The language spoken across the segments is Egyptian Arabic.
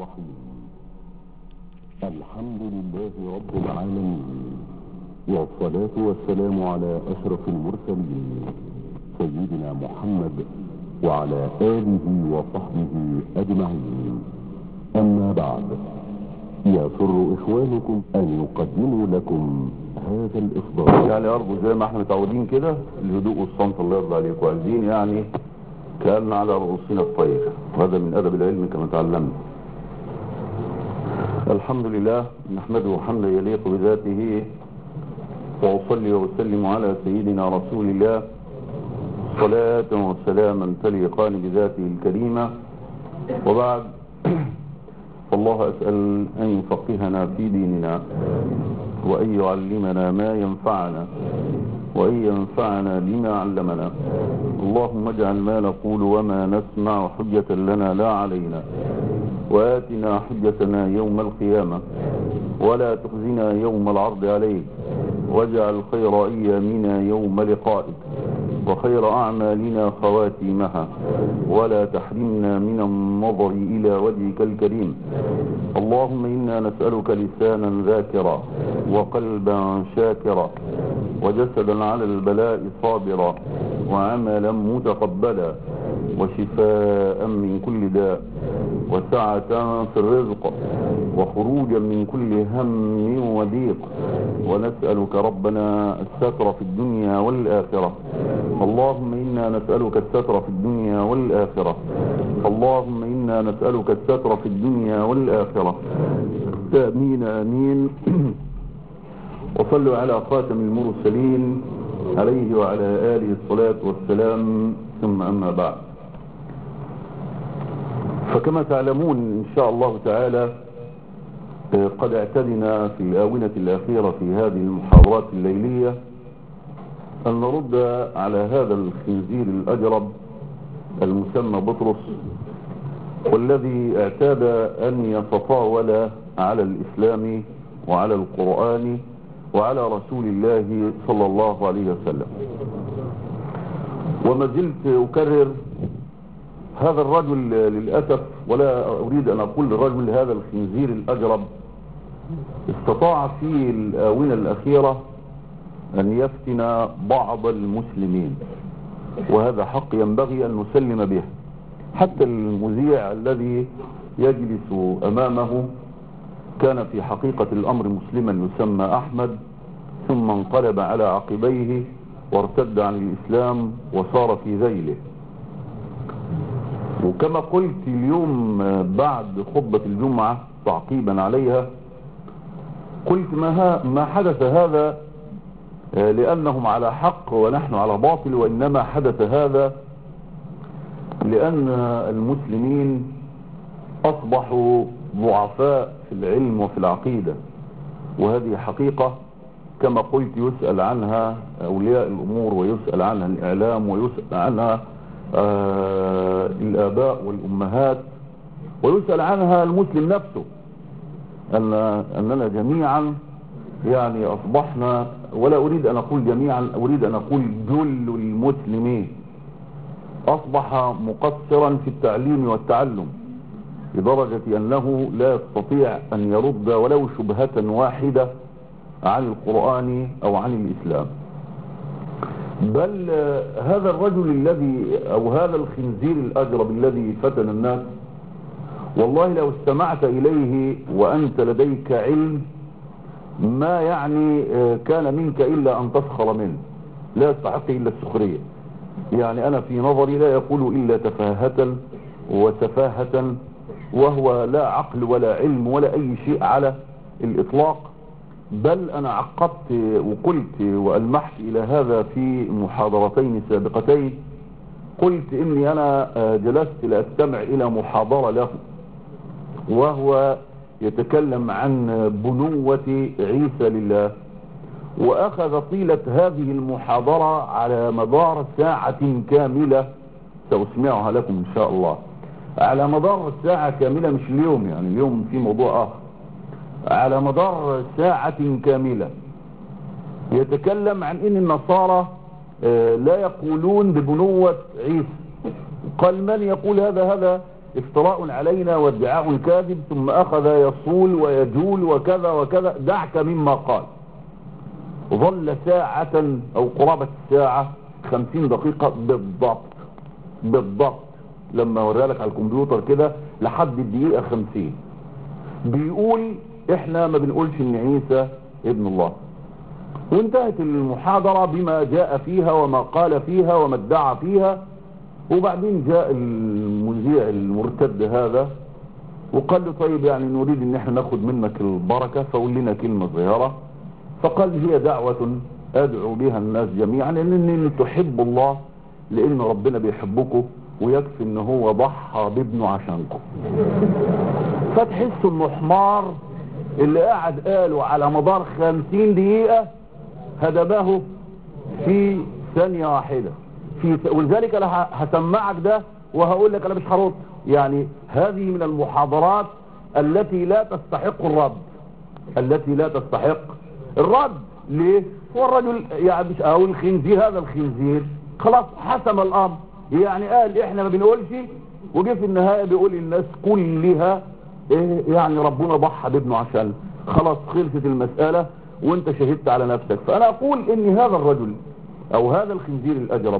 الرحيم الحمد لله رب العالمين والصلاة والسلام على أشرف المرسلين سيدنا محمد وعلى آله وصحبه أجمعين أما بعد يسر إخوانكم أن يقدموا لكم هذا الإصدار يعني أرجو زي ما احنا متعودين كده الهدوء والصمت الله يرضى عليكم عايزين يعني كأن على رؤوسنا الطير وهذا من أدب العلم كما تعلمنا الحمد لله نحمده حمدا يليق بذاته وأصلي وأسلم على سيدنا رسول الله صلاة وسلاما تليقان بذاته الكريمة وبعد فالله أسأل أن يفقهنا في ديننا وأن يعلمنا ما ينفعنا وأن ينفعنا بما علمنا اللهم اجعل ما نقول وما نسمع حجة لنا لا علينا وآتنا حجتنا يوم القيامة ولا تخزنا يوم العرض عليك واجعل خير أيامنا يوم لقائك وخير أعمالنا خواتيمها ولا تحرمنا من النظر إلى وجهك الكريم اللهم إنا نسألك لسانا ذاكرا وقلبا شاكرا وجسدا على البلاء صابرا وعملا متقبلا وشفاء من كل داء وسعة في الرزق وخروجا من كل هم وضيق ونسألك ربنا الستر في الدنيا والآخرة اللهم إنا نسألك الستر في الدنيا والآخرة اللهم إنا نسألك الستر في الدنيا والآخرة آمين آمين وصلوا على خاتم المرسلين عليه وعلى آله الصلاة والسلام ثم أما بعد فكما تعلمون إن شاء الله تعالى قد اعتدنا في الآونة الأخيرة في هذه المحاضرات الليلية أن نرد على هذا الخنزير الأجرب المسمى بطرس والذي اعتاد أن يتطاول على الإسلام وعلى القرآن وعلى رسول الله صلى الله عليه وسلم وما زلت أكرر هذا الرجل للأسف ولا أريد أن أقول للرجل هذا الخنزير الأجرب استطاع في الآونة الأخيرة أن يفتن بعض المسلمين وهذا حق ينبغي أن نسلم به حتى المذيع الذي يجلس أمامه كان في حقيقة الأمر مسلما يسمى أحمد ثم انقلب على عقبيه وارتد عن الإسلام وصار في ذيله وكما قلت اليوم بعد خطبة الجمعة تعقيبا عليها قلت ما, ما حدث هذا لأنهم على حق ونحن على باطل وإنما حدث هذا لأن المسلمين أصبحوا ضعفاء في العلم وفي العقيدة وهذه حقيقة كما قلت يسأل عنها أولياء الأمور ويسأل عنها الإعلام ويسأل عنها آه الآباء والأمهات ويسأل عنها المسلم نفسه أن أننا جميعا يعني أصبحنا ولا أريد أن أقول جميعا أريد أن أقول جل المسلمين أصبح مقصرا في التعليم والتعلم لدرجة أنه لا يستطيع أن يرد ولو شبهة واحدة عن القرآن أو عن الإسلام بل هذا الرجل الذي أو هذا الخنزير الأجرب الذي فتن الناس والله لو استمعت إليه وأنت لديك علم ما يعني كان منك إلا أن تسخر منه لا يستحق إلا السخرية يعني أنا في نظري لا يقول إلا تفاهة وتفاهة وهو لا عقل ولا علم ولا أي شيء على الإطلاق بل أنا عقبت وقلت وألمحت إلى هذا في محاضرتين سابقتين قلت إني أنا جلست لأستمع إلى محاضرة له وهو يتكلم عن بنوة عيسى لله وأخذ طيلة هذه المحاضرة على مدار ساعة كاملة سأسمعها لكم إن شاء الله على مدار ساعة كاملة مش اليوم يعني اليوم في موضوع آخر على مدار ساعة كاملة يتكلم عن ان النصارى لا يقولون ببنوة عيسى قال من يقول هذا هذا افتراء علينا وادعاء كاذب ثم اخذ يصول ويجول وكذا وكذا دعك مما قال ظل ساعة او قرابة الساعة خمسين دقيقة بالضبط بالضبط لما وريها لك على الكمبيوتر كده لحد الدقيقة خمسين بيقول احنا ما بنقولش ان عيسى ابن الله وانتهت المحاضرة بما جاء فيها وما قال فيها وما ادعى فيها وبعدين جاء المذيع المرتد هذا وقال له طيب يعني نريد ان احنا ناخد منك البركة فقول لنا كلمة صغيرة فقال هي دعوة ادعو بها الناس جميعا ان, إن تحبوا الله لان ربنا بيحبكم ويكفي ان هو ضحى بابنه عشانكم فتحس انه حمار اللي قاعد قاله على مدار خمسين دقيقة هدبه في ثانية واحدة في ولذلك انا هسمعك ده وهقول لك انا مش هرد يعني هذه من المحاضرات التي لا تستحق الرد التي لا تستحق الرد ليه هو الرجل يعني مش او الخنزير هذا الخنزير خلاص حسم الامر يعني قال احنا ما بنقولش وجه في النهاية بيقول الناس كلها إيه يعني ربنا ضحى بابنه عشان خلاص خلصت المسألة وانت شهدت على نفسك فانا اقول ان هذا الرجل او هذا الخنزير الاجرب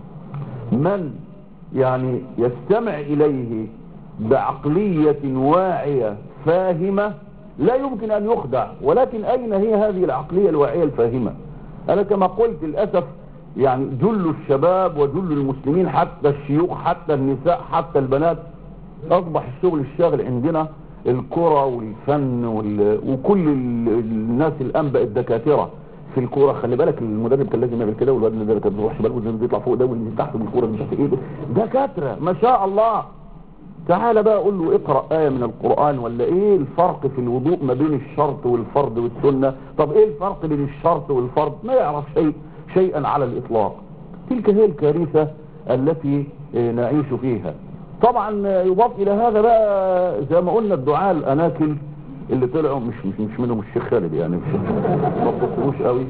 من يعني يستمع اليه بعقلية واعية فاهمة لا يمكن ان يخدع ولكن اين هي هذه العقلية الواعية الفاهمة انا كما قلت للأسف يعني جل الشباب وجل المسلمين حتى الشيوخ حتى النساء حتى البنات اصبح الشغل الشاغل عندنا الكرة والفن وال... وكل ال... الناس الان بقت دكاترة في الكورة خلي بالك المدرب كان لازم يعمل كده والواد اللي كان بيروح شمال واللي بيطلع فوق ده واللي تحت بالكورة مش عارف ايه دكاترة ما شاء الله تعالى بقى اقول له اقرأ آية من القرآن ولا ايه الفرق في الوضوء ما بين الشرط والفرض والسنة طب ايه الفرق بين الشرط والفرض ما يعرف شيء شيئا على الاطلاق تلك هي الكارثة التي نعيش فيها طبعا يضاف الى هذا بقى زي ما قلنا الدعاء الاناكل اللي طلعوا مش مش مش منهم الشيخ خالد يعني مش ما تبصروش قوي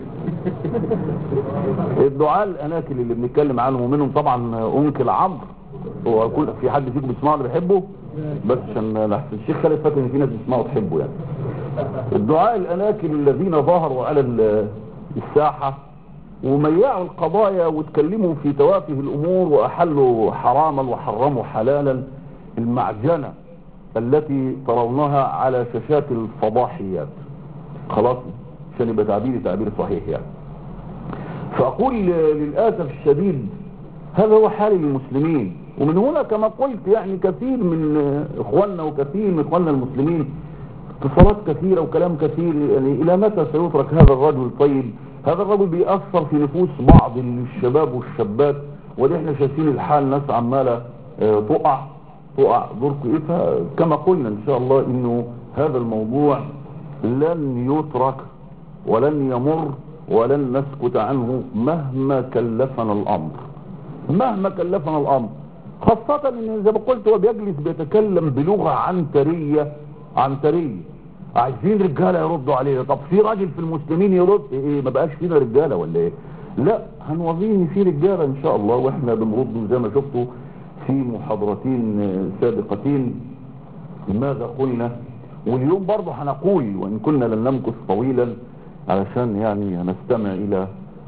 الدعاء الاناكل اللي بنتكلم عنهم ومنهم طبعا انكل عمرو هو كل في حد فيكم بيسمعه اللي بيحبه بس عشان الشيخ خالد فاكر ان في ناس بتسمعه وتحبه يعني الدعاء الاناكل الذين ظهروا على الساحه وميعوا القضايا واتكلموا في توافه الامور واحلوا حراما وحرموا حلالا المعجنة التي ترونها على شاشات الفضاحيات خلاص عشان يبقى تعبيري تعبير صحيح يعني فاقول للاسف الشديد هذا هو حال المسلمين ومن هنا كما قلت يعني كثير من اخواننا وكثير من اخواننا المسلمين اتصالات كثيرة وكلام كثير يعني الى متى سيترك هذا الرجل الطيب هذا الرجل بيأثر في نفوس بعض الشباب والشابات ودي احنا شايفين الحال ناس عمالة اه تقع تقع دوركم ايه كما قلنا ان شاء الله انه هذا الموضوع لن يترك ولن يمر ولن نسكت عنه مهما كلفنا الامر مهما كلفنا الامر خاصة ان زي ما قلت هو بيجلس بيتكلم بلغة عنترية عنترية عايزين رجالة يردوا عليه طب في راجل في المسلمين يرد ايه ما بقاش فينا رجالة ولا ايه لا هنوريني في رجالة ان شاء الله واحنا بنرد زي ما شفتوا في محاضرتين سابقتين ماذا قلنا واليوم برضه هنقول وان كنا لن نمكث طويلا علشان يعني هنستمع الى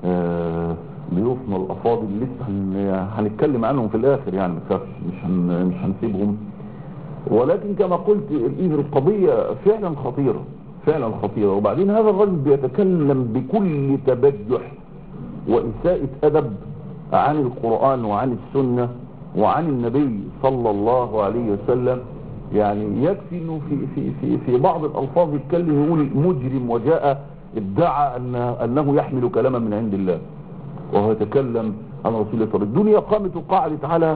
ضيوفنا الافاضل لسه هنتكلم عنهم في الاخر يعني مش هن مش هنسيبهم ولكن كما قلت القضية فعلا خطيرة فعلا خطيرة وبعدين هذا الرجل بيتكلم بكل تبجح وإساءة أدب عن القرآن وعن السنة وعن النبي صلى الله عليه وسلم يعني يكفي انه في, في, في, في بعض الألفاظ يتكلم يقول مجرم وجاء ادعى أن أنه يحمل كلاما من عند الله وهو يتكلم عن رسول الله طب الدنيا قامت وقعدت على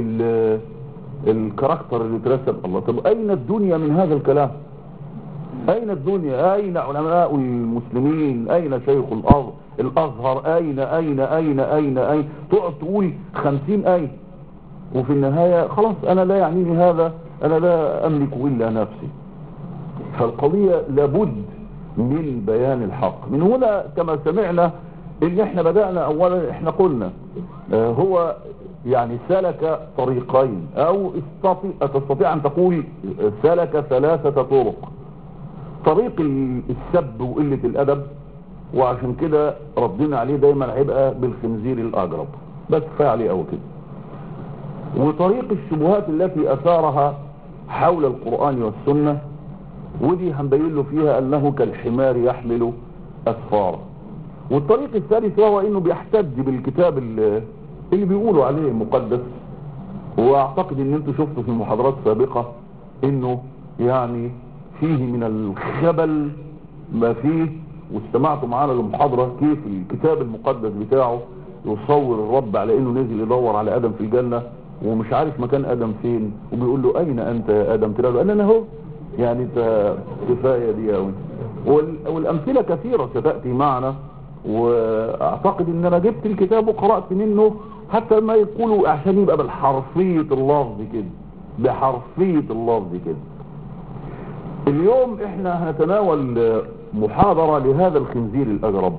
الكاركتر اللي ترسم الله طب اين الدنيا من هذا الكلام اين الدنيا اين علماء المسلمين اين شيخ الارض الازهر اين اين اين اين اين تقعد تقول خمسين اين وفي النهاية خلاص انا لا يعنيني هذا انا لا املك الا نفسي فالقضية لابد من بيان الحق من هنا كما سمعنا ان احنا بدأنا اولا احنا قلنا اه هو يعني سلك طريقين او استطيع تستطيع ان تقول سلك ثلاثة طرق طريق السب وقلة الادب وعشان كده ردنا عليه دايما هيبقى بالخنزير الاجرب بس كفايه عليه قوي كده وطريق الشبهات التي اثارها حول القرآن والسنة ودي هنبين له فيها انه كالحمار يحمل اسفارا والطريق الثالث وهو انه بيحتج بالكتاب اللي, اللي بيقولوا عليه مقدس واعتقد ان انتوا شفتوا في محاضرات سابقة انه يعني فيه من الخبل ما فيه واستمعتوا معانا للمحاضرة كيف الكتاب المقدس بتاعه يصور الرب على انه نزل يدور على ادم في الجنة ومش عارف مكان ادم فين وبيقول له اين انت يا ادم تلاقي له انا اهو يعني انت كفاية دي قوي والامثلة كثيرة ستأتي معنا واعتقد ان انا جبت الكتاب وقرأت منه حتى ما يقولوا عشان يبقى بالحرفية اللفظ كده بحرفية اللفظ كده اليوم احنا هنتناول محاضرة لهذا الخنزير الاجرب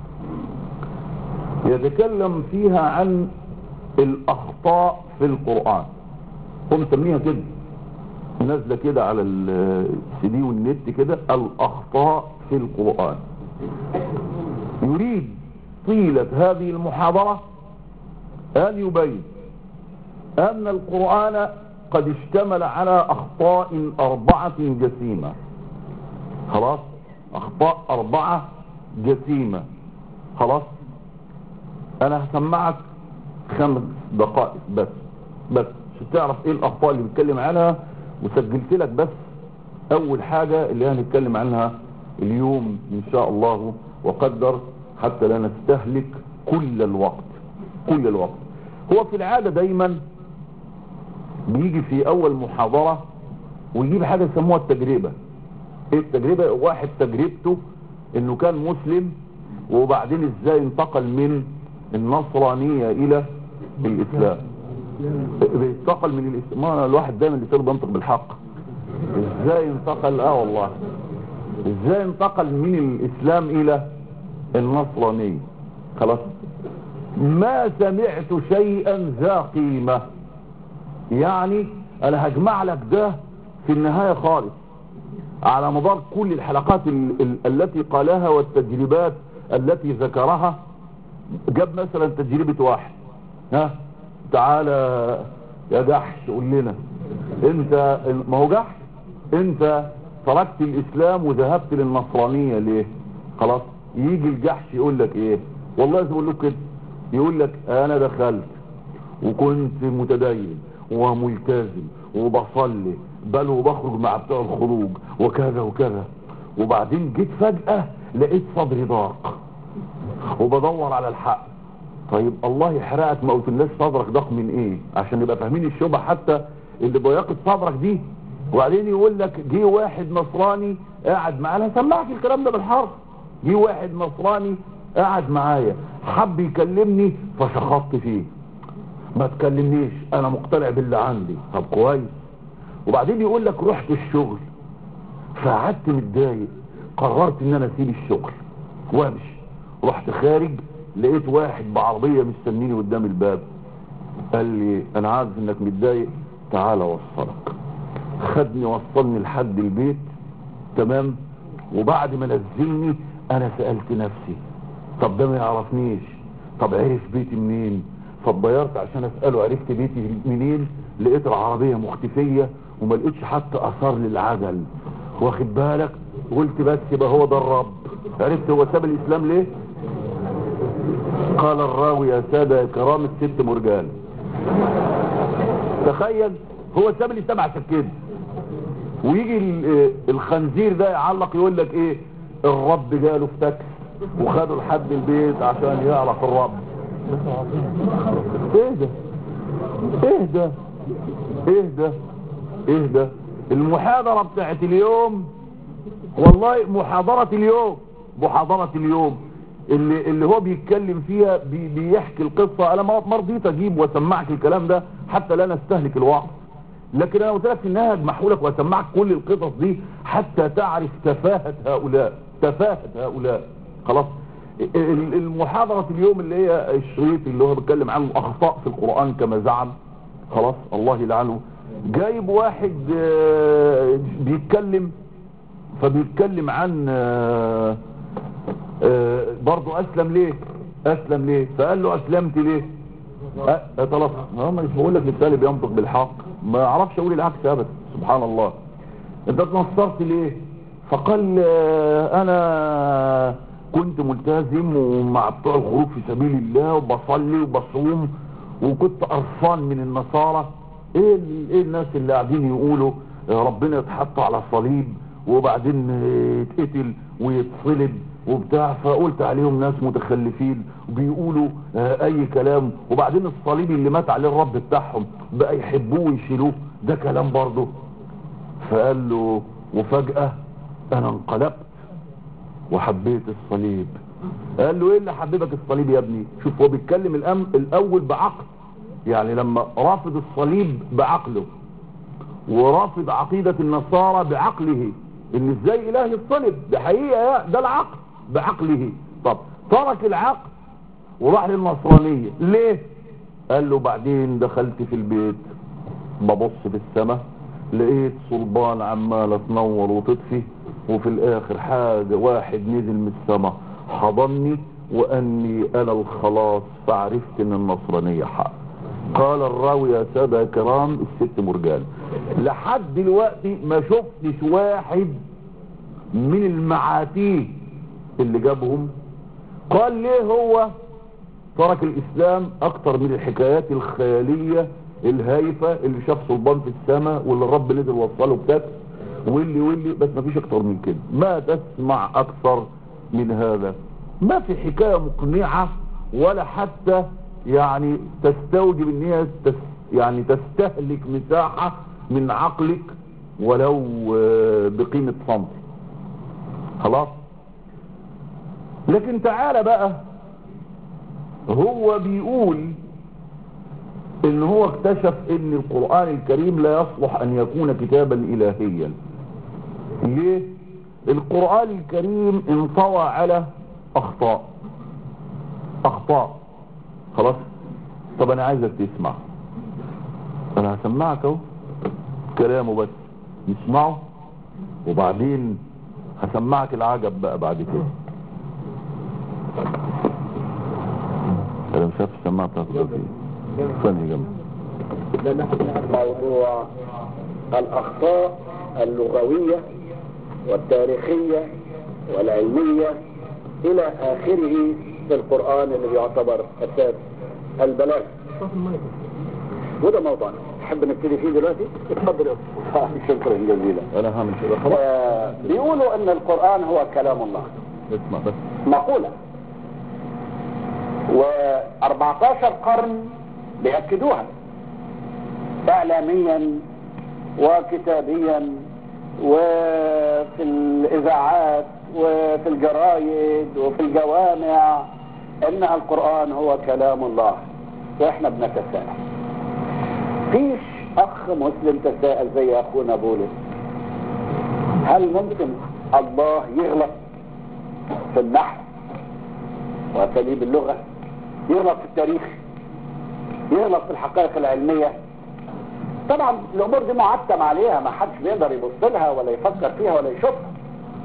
يتكلم فيها عن الاخطاء في القرآن هم مسميها كده نازله كده على السي دي والنت كده الاخطاء في القرآن يريد طيلة هذه المحاضرة ان يبين ان القرآن قد اشتمل على اخطاء اربعة جسيمة خلاص اخطاء اربعة جسيمة خلاص انا هسمعك خمس دقائق بس بس عشان تعرف ايه الاخطاء اللي بيتكلم عنها وسجلت لك بس اول حاجة اللي هنتكلم عنها اليوم ان شاء الله وقدر حتى لا نستهلك كل الوقت كل الوقت هو في العادة دايما بيجي في اول محاضرة ويجيب حاجة يسموها التجربة ايه التجربة واحد تجربته انه كان مسلم وبعدين ازاي انتقل من النصرانية الى الاسلام بينتقل من الاسلام ما الواحد دايما لسانه بينطق بالحق ازاي انتقل اه والله ازاي انتقل من الاسلام الى النصرانية خلاص ما سمعت شيئا ذا قيمة يعني انا هجمع لك ده في النهاية خالص على مدار كل الحلقات ال ال التي قالها والتجربات التي ذكرها جاب مثلا تجربة واحد ها تعالى يا جحش قول لنا انت ما هو جحش انت تركت الاسلام وذهبت للنصرانية ليه خلاص يجي الجحش يقول لك ايه والله لازم اقول لك كده يقول لك انا دخلت وكنت متدين وملتزم وبصلي بل وبخرج مع بتوع الخروج وكذا وكذا وبعدين جيت فجأة لقيت صدري ضاق وبدور على الحق طيب الله يحرقك ما قلتلناش صدرك ضاق من ايه عشان نبقى فاهمين الشبه حتى اللي ضيقت صدرك دي وبعدين يقول لك جه واحد نصراني قاعد معانا سمعك الكلام ده بالحرف جه واحد نصراني قاعد معايا حب يكلمني فشخطت فيه ما تكلمنيش انا مقتنع باللي عندي طب كويس وبعدين يقول لك رحت الشغل فقعدت متضايق قررت ان انا اسيب الشغل وامشي رحت خارج لقيت واحد بعربية مستنيني قدام الباب قال لي انا عارف انك متضايق تعال اوصلك خدني وصلني لحد البيت تمام وبعد ما نزلني انا سألت نفسي طب ده ما يعرفنيش طب عرف بيتي منين فضيرت عشان اسأله عرفت بيتي منين لقيت العربية مختفية وما لقيتش حتى اثار للعجل واخد بالك قلت بس يبقى هو ده الرب عرفت هو ساب الاسلام ليه قال الراوي يا سادة كرامة ست مرجان تخيل هو ساب الاسلام عشان كده ويجي الخنزير ده يعلق يقول لك ايه الرب جاله في تاكس وخده لحد البيت عشان يعرف الرب ايه ده ايه ده ايه ده ايه ده المحاضرة بتاعت اليوم والله محاضرة اليوم محاضرة اليوم اللي, اللي هو بيتكلم فيها بي بيحكي القصة انا ما رضيت اجيب واسمعك الكلام ده حتى لا نستهلك الوقت لكن انا قلت لك انها اجمحهولك واسمعك كل القصص دي حتى تعرف تفاهة هؤلاء تفاهة هؤلاء خلاص ال- المحاضرة اليوم اللي هي الشريط اللي هو بيتكلم عن الأخطاء في القرآن كما زعم خلاص الله يلعنه جايب واحد آه، بيتكلم فبيتكلم عن آه، آه، برضه أسلم ليه أسلم ليه فقال له أسلمت ليه أه خلاص اه مش بقول لك مثالي بينطق بالحق ما اعرفش اقول العكس ابدا سبحان الله انت اتنصرت ليه فقال آه، انا كنت ملتزم ومع بتوع الخروج في سبيل الله وبصلي وبصوم وكنت قرفان من النصارى ايه ال- ايه الناس اللي قاعدين يقولوا آه، ربنا يتحط على صليب وبعدين آه، يتقتل ويتصلب وبتاع فقلت عليهم ناس متخلفين وبيقولوا آه، اي كلام وبعدين الصليب اللي مات عليه الرب بتاعهم بقى يحبوه ويشيلوه ده كلام برضه فقال له وفجأة انا انقلبت وحبيت الصليب قال له ايه اللي حببك الصليب يا ابني شوف هو بيتكلم الأم الاول بعقل يعني لما رافض الصليب بعقله ورافض عقيدة النصارى بعقله ان ازاي اله يصلب ده حقيقة يا- ده العقل بعقله طب ترك العقل وراح للنصرانية ليه قال له بعدين دخلت في البيت ببص في السماء لقيت صلبان عمالة تنور وتطفي وفي الاخر حاجة واحد نزل من السماء حضني واني انا الخلاص فعرفت ان النصرانية حق قال الراوي يا سادة يا كرام الست مرجان لحد دلوقتي ما شفتش واحد من المعاتيه اللي جابهم قال ليه هو ترك الاسلام اكتر من الحكايات الخيالية الهايفة اللي شاف صلبان في السماء واللي الرب نزل وصله بتاكس واللي واللي بس ما فيش اكتر من كده ما تسمع اكثر من هذا ما في حكاية مقنعة ولا حتى يعني تستوجب ان هي تس يعني تستهلك مساحة من عقلك ولو آه، بقيمة صمت خلاص لكن تعالى بقى هو بيقول ان هو اكتشف ان القرآن الكريم لا يصلح ان يكون كتابا الهيا ليه القرآن الكريم انطوى على اخطاء اخطاء خلاص طب انا عايزك تسمع انا هسمعك اهو كلامه بس نسمعه وبعدين هسمعك العجب بقى بعد كده انا مش عارف السماعه بتاعته دلوقتي ايه ثانيه جنب موضوع الأخطاء اللغوية والتاريخية والعلمية إلى آخره في القرآن اللي بيعتبر أساس البلاغة وده موضوعنا تحب نبتدي فيه دلوقتي؟ اتفضل يا أستاذ. شكرا جزيلا انا هعمل كده خلاص آه، بيقولوا ان القرآن هو كلام الله اسمع بس مقولة و14 قرن بيأكدوها إعلاميا وكتابيا وفي الإذاعات وفي الجرايد وفي الجوامع إن القرآن هو كلام الله وإحنا بنتساءل فيش أخ مسلم تساءل زي أخونا بولس هل ممكن الله يغلط في النحو وأساليب اللغة يغلط في التاريخ يغلط في الحقائق العلمية طبعا الأمور دي معتم عليها ما حدش بيقدر يبص لها ولا يفكر فيها ولا يشوفها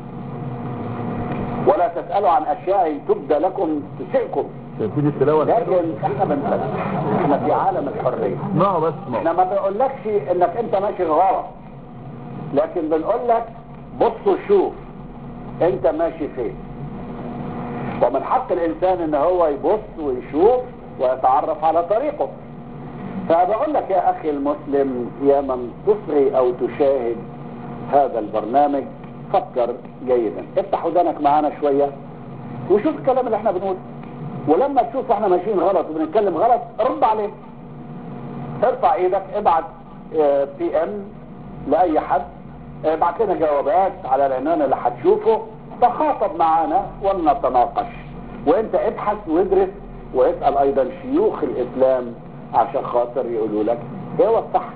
ولا تسألوا عن أشياء تبدى لكم تسئكم شايفين التلاوه الحلوة؟ لكن احنا بنسأل احنا في عالم الحرية اسمعوا بس احنا اسمعوا ما بنقولكش انك انت ماشي غلط لكن بنقول لك بص وشوف انت ماشي فين ومن حق الانسان ان هو يبص ويشوف ويتعرف على طريقه فبقول لك يا اخي المسلم يا من تصغي او تشاهد هذا البرنامج فكر جيدا افتح ودانك معانا شوية وشوف الكلام اللي احنا بنقوله ولما تشوف احنا ماشيين غلط وبنتكلم غلط رد عليه ارفع ايدك ابعت بي ام لاي حد ابعت لنا جوابات على العنوان اللي هتشوفه تخاطب معانا ولنتناقش وانت ابحث وادرس واسال ايضا شيوخ الاسلام عشان خاطر يقولوا لك ايه هو الصح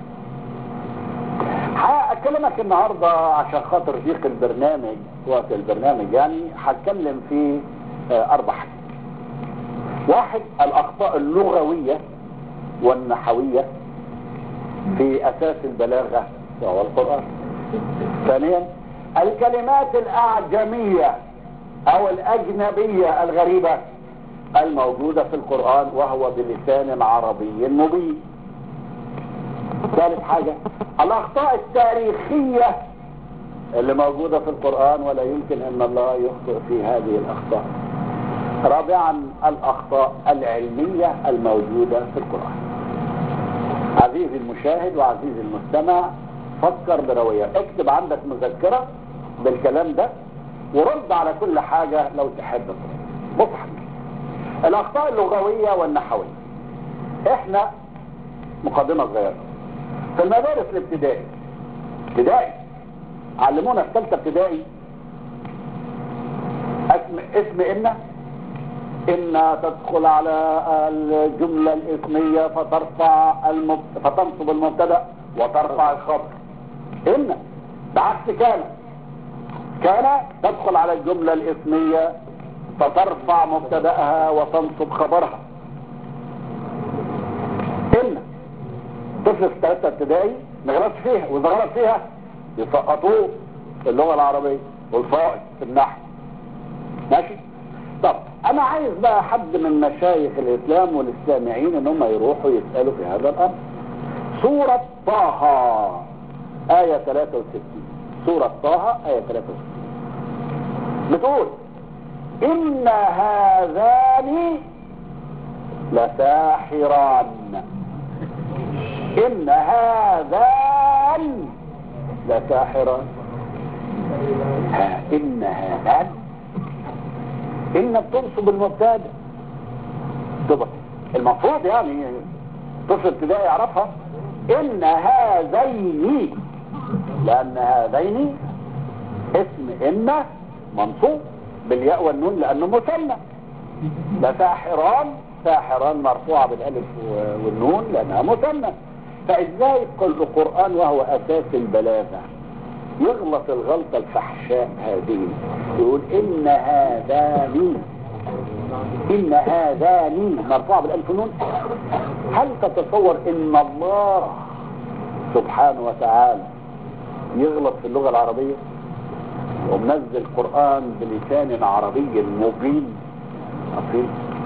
هكلمك النهارده عشان خاطر ضيق البرنامج وقت البرنامج يعني هتكلم في اربع حاجات واحد الاخطاء اللغوية والنحوية في اساس البلاغة وهو القرآن ثانيا الكلمات الاعجمية او الاجنبية الغريبة الموجودة في القرآن وهو بلسان عربي مبين ثالث حاجة الاخطاء التاريخية اللي موجودة في القرآن ولا يمكن ان الله يخطئ في هذه الاخطاء رابعا الاخطاء العلمية الموجودة في القرآن عزيزي المشاهد وعزيزي المستمع فكر بروية اكتب عندك مذكرة بالكلام ده ورد على كل حاجة لو تحب مصحف الاخطاء اللغوية والنحوية احنا مقدمة صغيرة في المدارس الابتدائي ابتدائي علمونا في ثالثه ابتدائي اسم اسم ان ان تدخل على الجملة الاسمية فترفع المب... فتنصب المبتدا وترفع الخبر ان بعكس كان كان تدخل على الجملة الاسمية فترفع مبتدأها وتنصب خبرها ان طفل في ثالثه ابتدائي ما غلطش فيها واذا غلط فيها يسقطوه في اللغه العربيه والفائض في النحو ماشي طب انا عايز بقى حد من مشايخ الاسلام والسامعين ان هم يروحوا يسالوا في هذا الامر سوره طه ايه 63 سوره طه ايه 63 بتقول ان هذان لساحران ان هذان لساحران ها ان هذان ان بتنصب المبتدا طبعا المفروض يعني طفل ابتدائي يعرفها ان هذين لان هذين اسم ان منصوب بالياء والنون لانه مثنى لساحران ساحران مرفوعة بالالف والنون لانها مثنى فازاي القرآن وهو اساس البلاغة يغلط الغلطة الفحشاء هذه يقول ان هذان ان هذان مرفوعة بالالف والنون هل تتصور ان الله سبحانه وتعالى يغلط في اللغة العربية ومنزل القرآن بلسان عربي مبين أصيل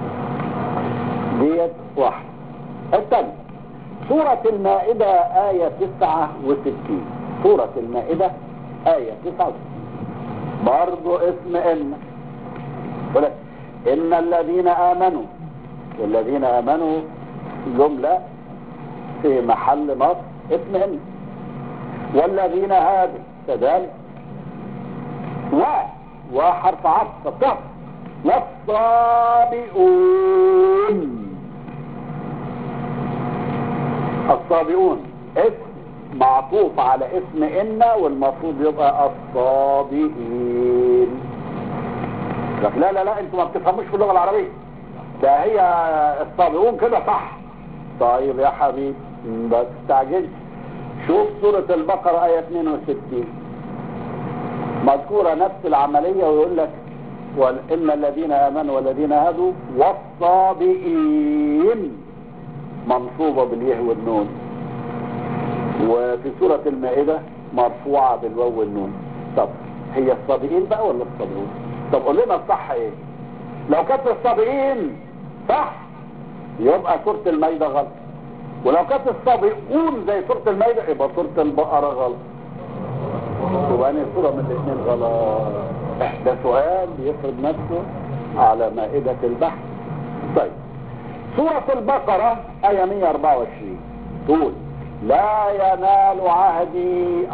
ديت واحد الثاني سورة المائدة آية تسعة وستين سورة المائدة آية تسعة وستين برضو اسم إن ولك إن الذين آمنوا والذين آمنوا جملة في محل نصب اسم إن والذين هادوا كذلك و وحرف عطف الطف والصابئون الصابئون اسم معطوف على اسم إن والمفروض يبقى الصابئين لك لا لا لا انتوا ما بتفهموش في اللغة العربية ده هي الصابئون كده صح طيب يا حبيبي ما تستعجلش شوف سورة البقرة آية 62 مذكورة نفس العملية ويقول لك وإن الذين آمنوا والذين هادوا والصابئين منصوبة باليه والنون وفي سورة المائدة مرفوعة بالواو والنون طب هي الصابئين بقى ولا الصابئون طب قول لنا الصح ايه لو كانت الصابئين صح يبقى سورة المائدة غلط ولو كانت الصابئون زي سورة المائدة يبقى سورة البقرة غلط يبقى أنا صورة من الاثنين غلط ده سؤال يفرض نفسه على مائدة البحث طيب سورة البقرة آية 124 تقول لا ينال عهدي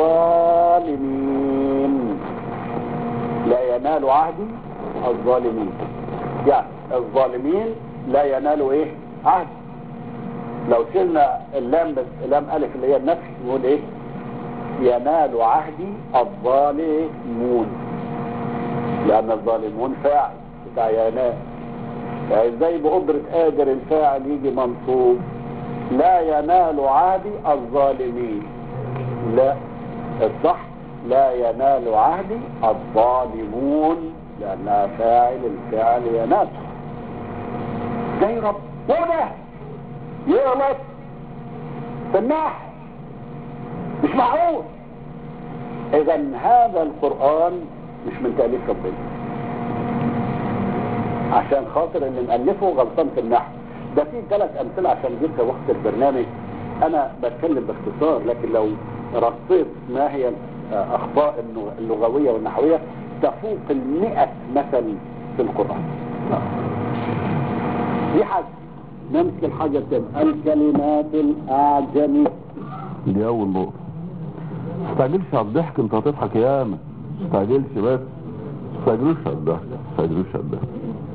الظالمين لا ينال عهدي الظالمين يعني الظالمين لا ينالوا ايه عهد لو شلنا اللام بس لام الف اللي هي النفس نقول ايه ينال عهدي الظالمون لان الظالمون فاعل بتاع ينال فازاي بقدرة قادر الفاعل يجي منصوب لا ينال عهدي الظالمين لا الصح لا ينال عهدي الظالمون لانها فاعل الفعل ينال جاي رب وده يغلط في النحو مش معقول اذا هذا القرآن مش من تأليف ربنا عشان خاطر اللي مألفه غلطان في النحو ده في ثلاث امثله عشان جبت وقت البرنامج انا بتكلم باختصار لكن لو رصيت ما هي اخطاء اللغويه والنحويه تفوق المئة مثل في القرآن دي حاجة نمسك الحاجة الثانية الكلمات الأعجمية دي اول نقطة تستعجلش على الضحك انت هتضحك ياما تستعجلش بس تستعجلوش على الضحك تستعجلوش على الضحك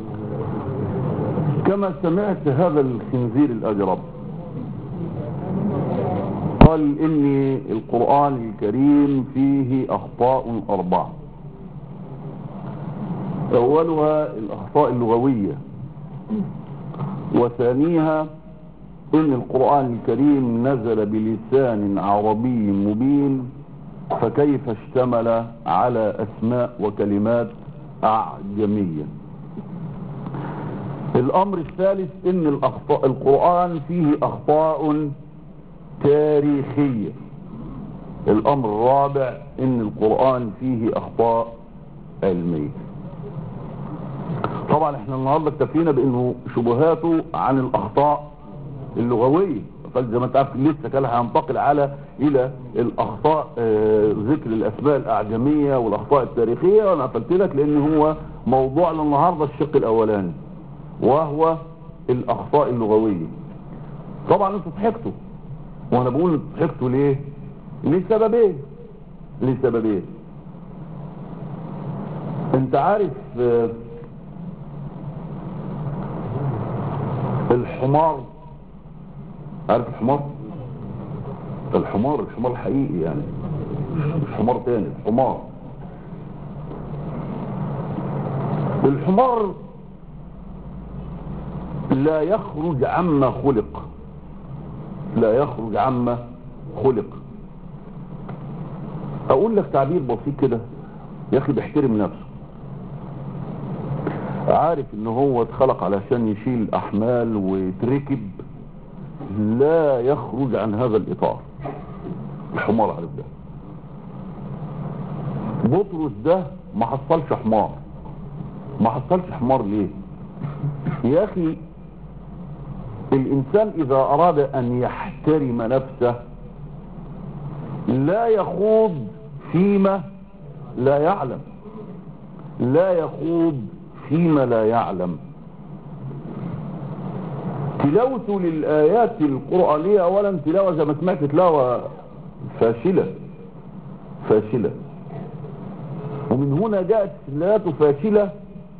كما سمعت هذا الخنزير الاجرب قال ان القرآن الكريم فيه اخطاء اربعة اولها الاخطاء اللغوية وثانيها ان القرآن الكريم نزل بلسان عربي مبين فكيف اشتمل على اسماء وكلمات اعجمية الامر الثالث ان الاخطاء القرآن فيه اخطاء تاريخية الامر الرابع ان القرآن فيه اخطاء علمية طبعا احنا النهاردة اكتفينا بانه شبهاته عن الاخطاء اللغوية فزي ما انت عارف لسه كان هينتقل على الى الاخطاء آه ذكر الاسماء الاعجمية والاخطاء التاريخية وانا قلت لك لان هو موضوعنا النهاردة الشق الاولاني وهو الاخطاء اللغوية طبعا انتوا ضحكتوا وانا بقول انتوا ضحكتوا ليه لسببين لسببين انت عارف آه الحمار عارف الحمار الحمار الحمار الحقيقي يعني مش حمار تاني الحمار الحمار لا يخرج عما خلق لا يخرج عما خلق اقول لك تعبير بسيط كده يا اخي بيحترم نفسه عارف ان هو اتخلق علشان يشيل احمال ويتركب لا يخرج عن هذا الاطار الحمار عارف ده بطرس ده ما حصلش حمار ما حصلش حمار ليه يا اخي الانسان اذا اراد ان يحترم نفسه لا يخوض فيما لا يعلم لا يخوض فيما لا يعلم تلاوته للآيات القرآنية أولا تلاوة زي ما سمعت تلاوة فاشلة فاشلة ومن هنا جاءت تلاواته فاشلة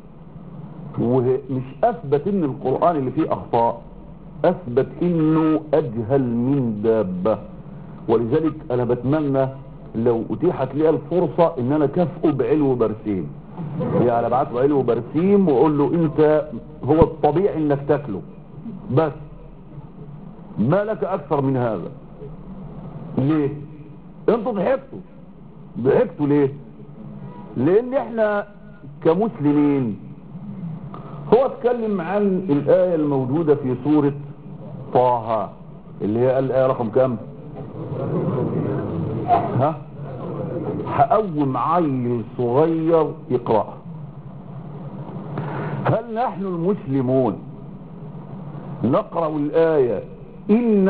ومش أثبت إن القرآن اللي فيه أخطاء أثبت إنه أجهل من دابة ولذلك أنا بتمنى لو أتيحت لي الفرصة إن أنا كافئه بعلو برسيم يعني ابعت له علو برسيم واقول له انت هو الطبيعي انك تاكله بس ما لك اكثر من هذا ليه انتوا ضحكتوا ضحكتوا ليه لان احنا كمسلمين هو اتكلم عن الايه الموجوده في سوره طه اللي هي الايه رقم كام ها هقوم عيل صغير يقرأ هل نحن المسلمون نقرأ الآية إن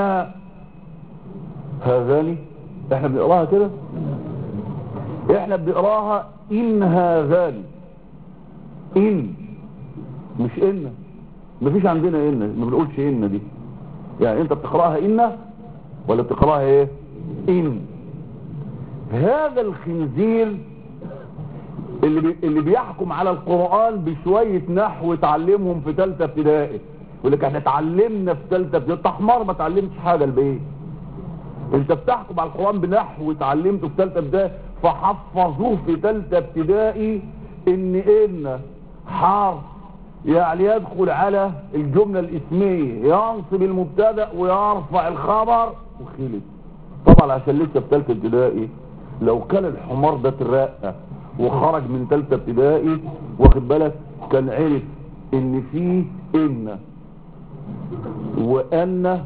هذان احنا بنقراها كده احنا بنقراها إن هذان إن مش إن مفيش عندنا إن ما بنقولش إن دي يعني انت بتقراها إن ولا بتقراها ايه إن هذا الخنزير اللي بي اللي بيحكم على القرآن بشوية نحو اتعلمهم في ثالثه ابتدائي يقول لك احنا اتعلمنا في ثالثه ابتدائي انت حمار ما اتعلمتش حاجه البيت انت بتحكم على القرآن بنحو اتعلمته في ثالثه ابتدائي فحفظوه في ثالثه ابتدائي ان ان حرف يعني يدخل على الجملة الاسمية ينصب المبتدا ويرفع الخبر وخلص طبعا عشان لسه في ثالثه ابتدائي لو كان الحمار ده ترقى وخرج من ثالثه ابتدائي واخد بالك كان عرف ان فيه ان وأن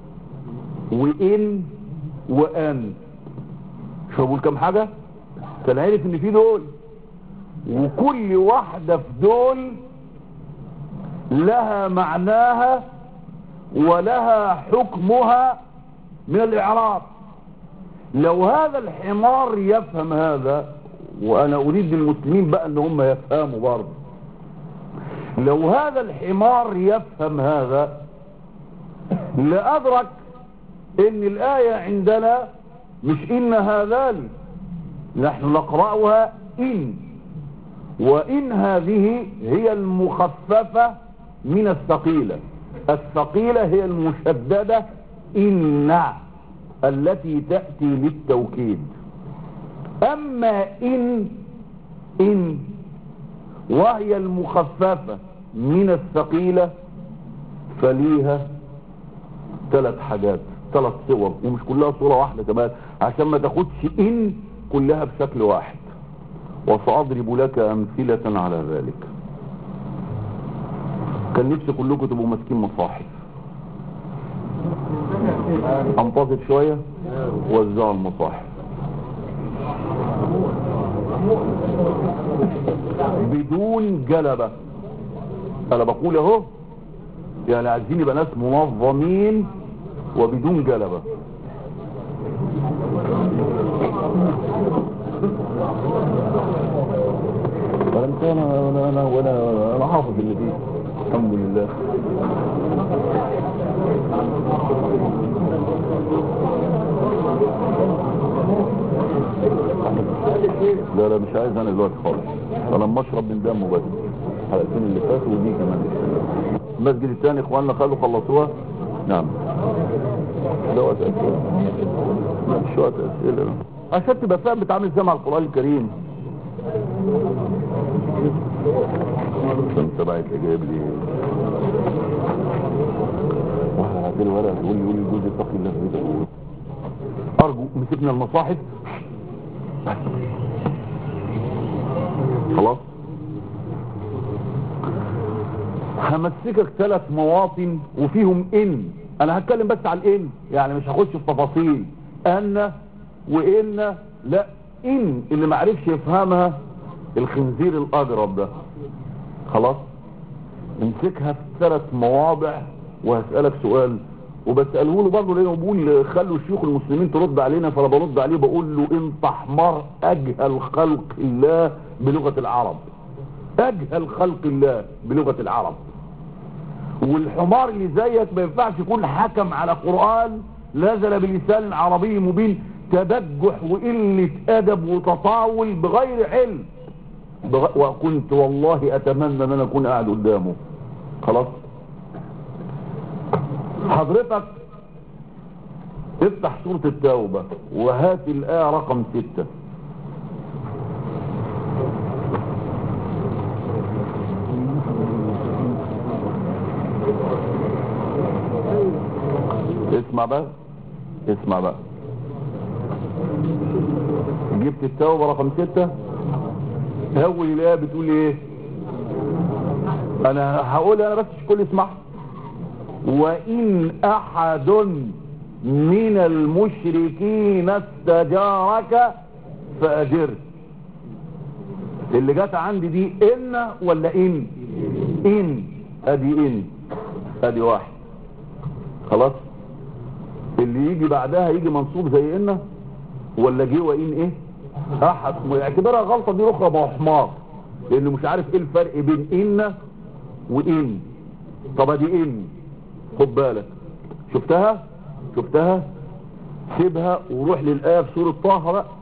وإن وأن شو بقول كم حاجة كان عارف ان في دول وكل واحدة في دول لها معناها ولها حكمها من الإعراب لو هذا الحمار يفهم هذا وأنا أريد للمسلمين بقى أن هم يفهموا برضه لو هذا الحمار يفهم هذا لأدرك ان الآية عندنا مش إن هذان نحن نقرأها إن وإن هذه هي المخففة من الثقيلة الثقيلة هي المشددة إن التي تأتي للتوكيد أما إن إن وهي المخففة من الثقيلة فليها ثلاث حاجات ثلاث صور ومش كلها صورة واحدة كمان عشان ما تاخدش إن كلها بشكل واحد وسأضرب لك أمثلة على ذلك كان نفسي كلكم تبقوا ماسكين مصاحف انتظر شوية وزعوا المصاحف بدون جلبة انا بقول اهو يعني عايزين يبقى ناس منظمين وبدون جلبة انا انا انا وانا انا حافظ اللي فيه الحمد لله لا لا مش عايز انا دلوقتي خالص انا لما اشرب من دمه بس الحلقتين اللي فاتوا ودي كمان المسجد الثاني اخواننا خلوا خلصوها نعم ده وقت اسئله مش وقت اسئله عشان تبقى فاهم بتعامل ازاي مع القران الكريم انت بعت لي جايب لي واحد بعت لي ورقه يقول لي يقول لي الجزء اتقي الله في بيتك ارجو مسكنا المصاحف خلاص همسكك ثلاث مواطن وفيهم ان انا هتكلم بس على الان يعني مش هخش في تفاصيل ان وان لا ان اللي معرفش يفهمها الخنزير الاجرب ده خلاص امسكها في ثلاث مواضع وهسألك سؤال وبسأله له برضه لانه بقول خلوا الشيوخ المسلمين ترد علينا فانا برد عليه بقول له انت حمار اجهل خلق الله بلغة العرب اجهل خلق الله بلغة العرب والحمار اللي زيك ما ينفعش يكون حكم على قرآن نزل بلسان عربي مبين تبجح وقلة ادب وتطاول بغير علم بغ... وكنت والله اتمنى ان انا اكون قاعد قدامه خلاص حضرتك افتح سورة التوبة وهات الآية رقم ستة اسمع بقى اسمع بقى جبت التوبة رقم ستة اول الايه بتقول ايه انا هقول انا بس كل اسمعها وان احد من المشركين استجارك فاجره اللي جت عندي دي ان ولا ان ان ادي ان ادي واحد خلاص اللي يجي بعدها يجي منصوب زي ان ولا جه وان ايه احد اعتبرها غلطة دي اخرى ما هو حمار لانه مش عارف ايه الفرق بين ان وان طب ادي ان خد بالك شفتها شفتها سيبها وروح للآية في سورة طه بقى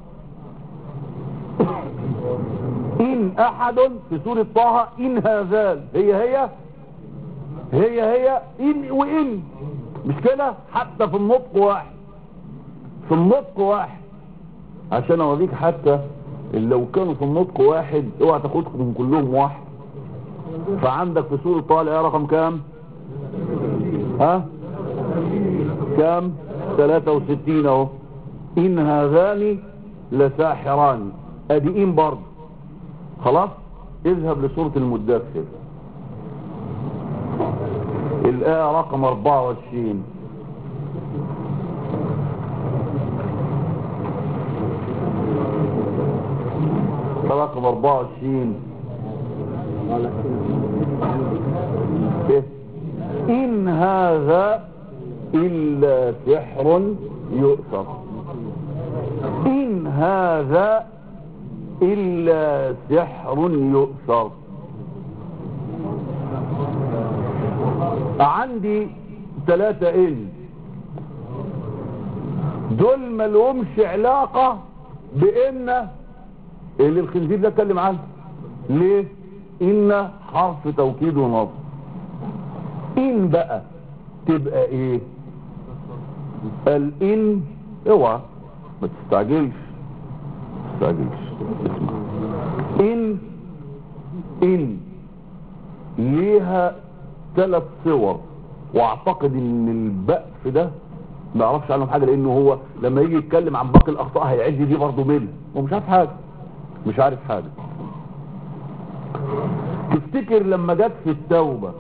إن أحد في سورة طه إن هذان هي هي هي هي إن وإن مش كده حتى في النطق واحد في النطق واحد عشان اوريك حتى لو كانوا في النطق واحد اوعى تاخدهم كلهم واحد فعندك في سورة طه الآية رقم كام ها كام 63 اهو ان هذان لساحران ادي ان برضه خلاص اذهب لسورة المدثر الآية رقم 24 رقم 24 إيه؟ إن هذا إلا سحر يؤثر إن هذا إلا سحر يؤثر عندي ثلاثة إن دول ملهمش علاقة بإن اللي الخنزير ده اتكلم عنه ليه إن حرف توكيد ونصب إن بقى تبقى إيه الإن اوعى ما تستعجلش ما تستعجلش اسمع إن إن ليها ثلاث صور واعتقد ان البقف ده ما يعرفش عنهم حاجه لانه هو لما يجي يتكلم عن باقي الاخطاء هيعد دي برضه منها هو مش عارف حاجه مش عارف حاجه تفتكر لما جت في التوبه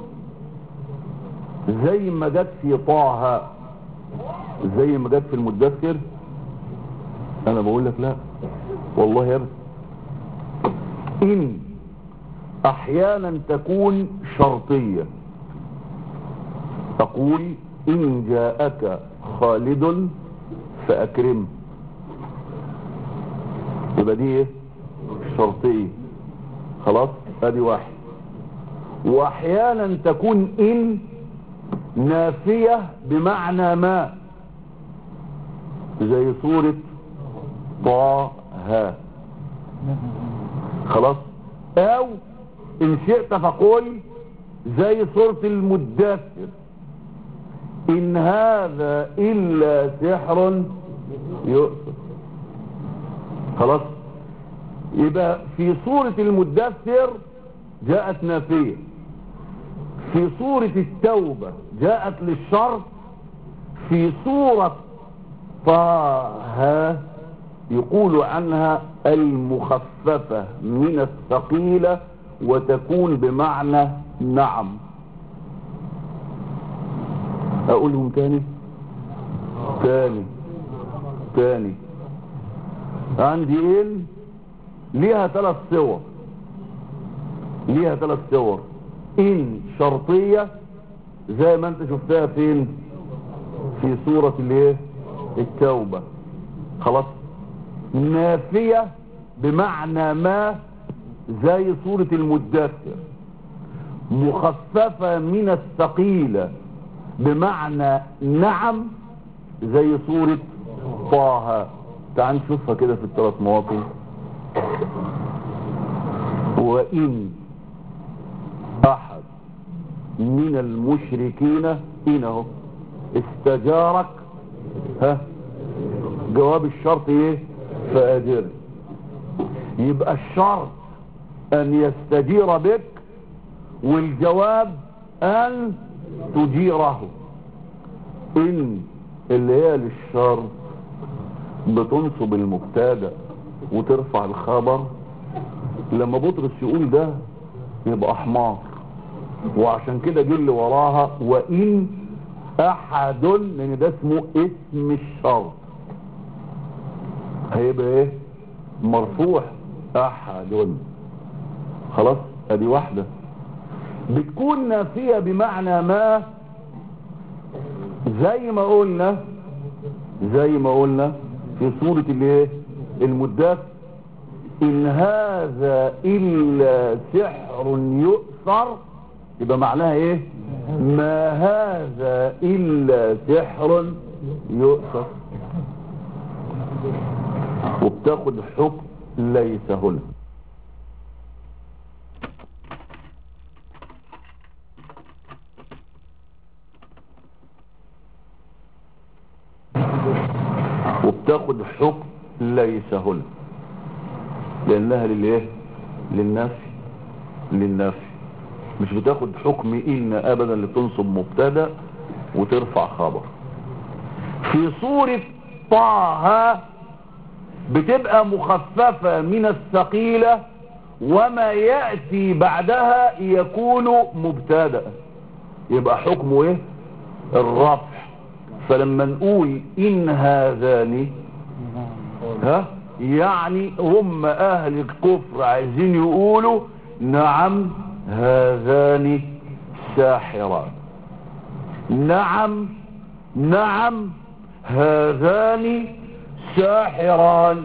زي ما جت في طه زي ما جت في المدثر انا بقول لك لا والله يا ابني ان احيانا تكون شرطيه تقول إن جاءك خالد فأكرم يبقى دي ايه شرطية خلاص ادي واحد واحيانا تكون ان نافية بمعنى ما زي سورة طه خلاص او ان شئت فقل زي سورة المدثر إن هذا إلا سحر يؤثر خلاص يبقى في سورة المدثر جاءت نافية في سورة التوبة جاءت للشرط في سورة طه يقول عنها المخففة من الثقيلة وتكون بمعنى نعم اقولهم تاني تاني تاني عندي ان ليها ثلاث صور ليها ثلاث صور ان شرطية زي ما انت شفتها فين في سورة الايه التوبة خلاص نافية بمعنى ما زي سورة المدثر مخففة من الثقيلة بمعنى نعم زي سورة طه تعال نشوفها كده في الثلاث مواطن وإن أحد من المشركين إن اهو استجارك ها جواب الشرط ايه فأجر يبقى الشرط أن يستجير بك والجواب أن تجيره ان اللي هي للشر بتنصب المبتدا وترفع الخبر لما بطرس يقول ده يبقى حمار وعشان كده جه اللي وراها وان احد لان ده اسمه اسم الشرط هيبقى ايه مرفوع احد خلاص ادي واحده بتكون نافية بمعنى ما زي ما قلنا زي ما قلنا في سورة الايه المدثر ان هذا الا سحر يؤثر يبقى معناها ايه ما هذا الا سحر يؤثر وبتاخد حكم ليس هنا وبتاخد حكم ليس هنا لانها للايه للنفي للنفي مش بتاخد حكم ان ابدا لتنصب مبتدا وترفع خبر في صورة طه بتبقى مخففة من الثقيلة وما يأتي بعدها يكون مبتدا يبقى حكمه ايه الرفع فلما نقول ان هذان ها يعني هم اهل الكفر عايزين يقولوا نعم هذان ساحران نعم نعم هذان ساحران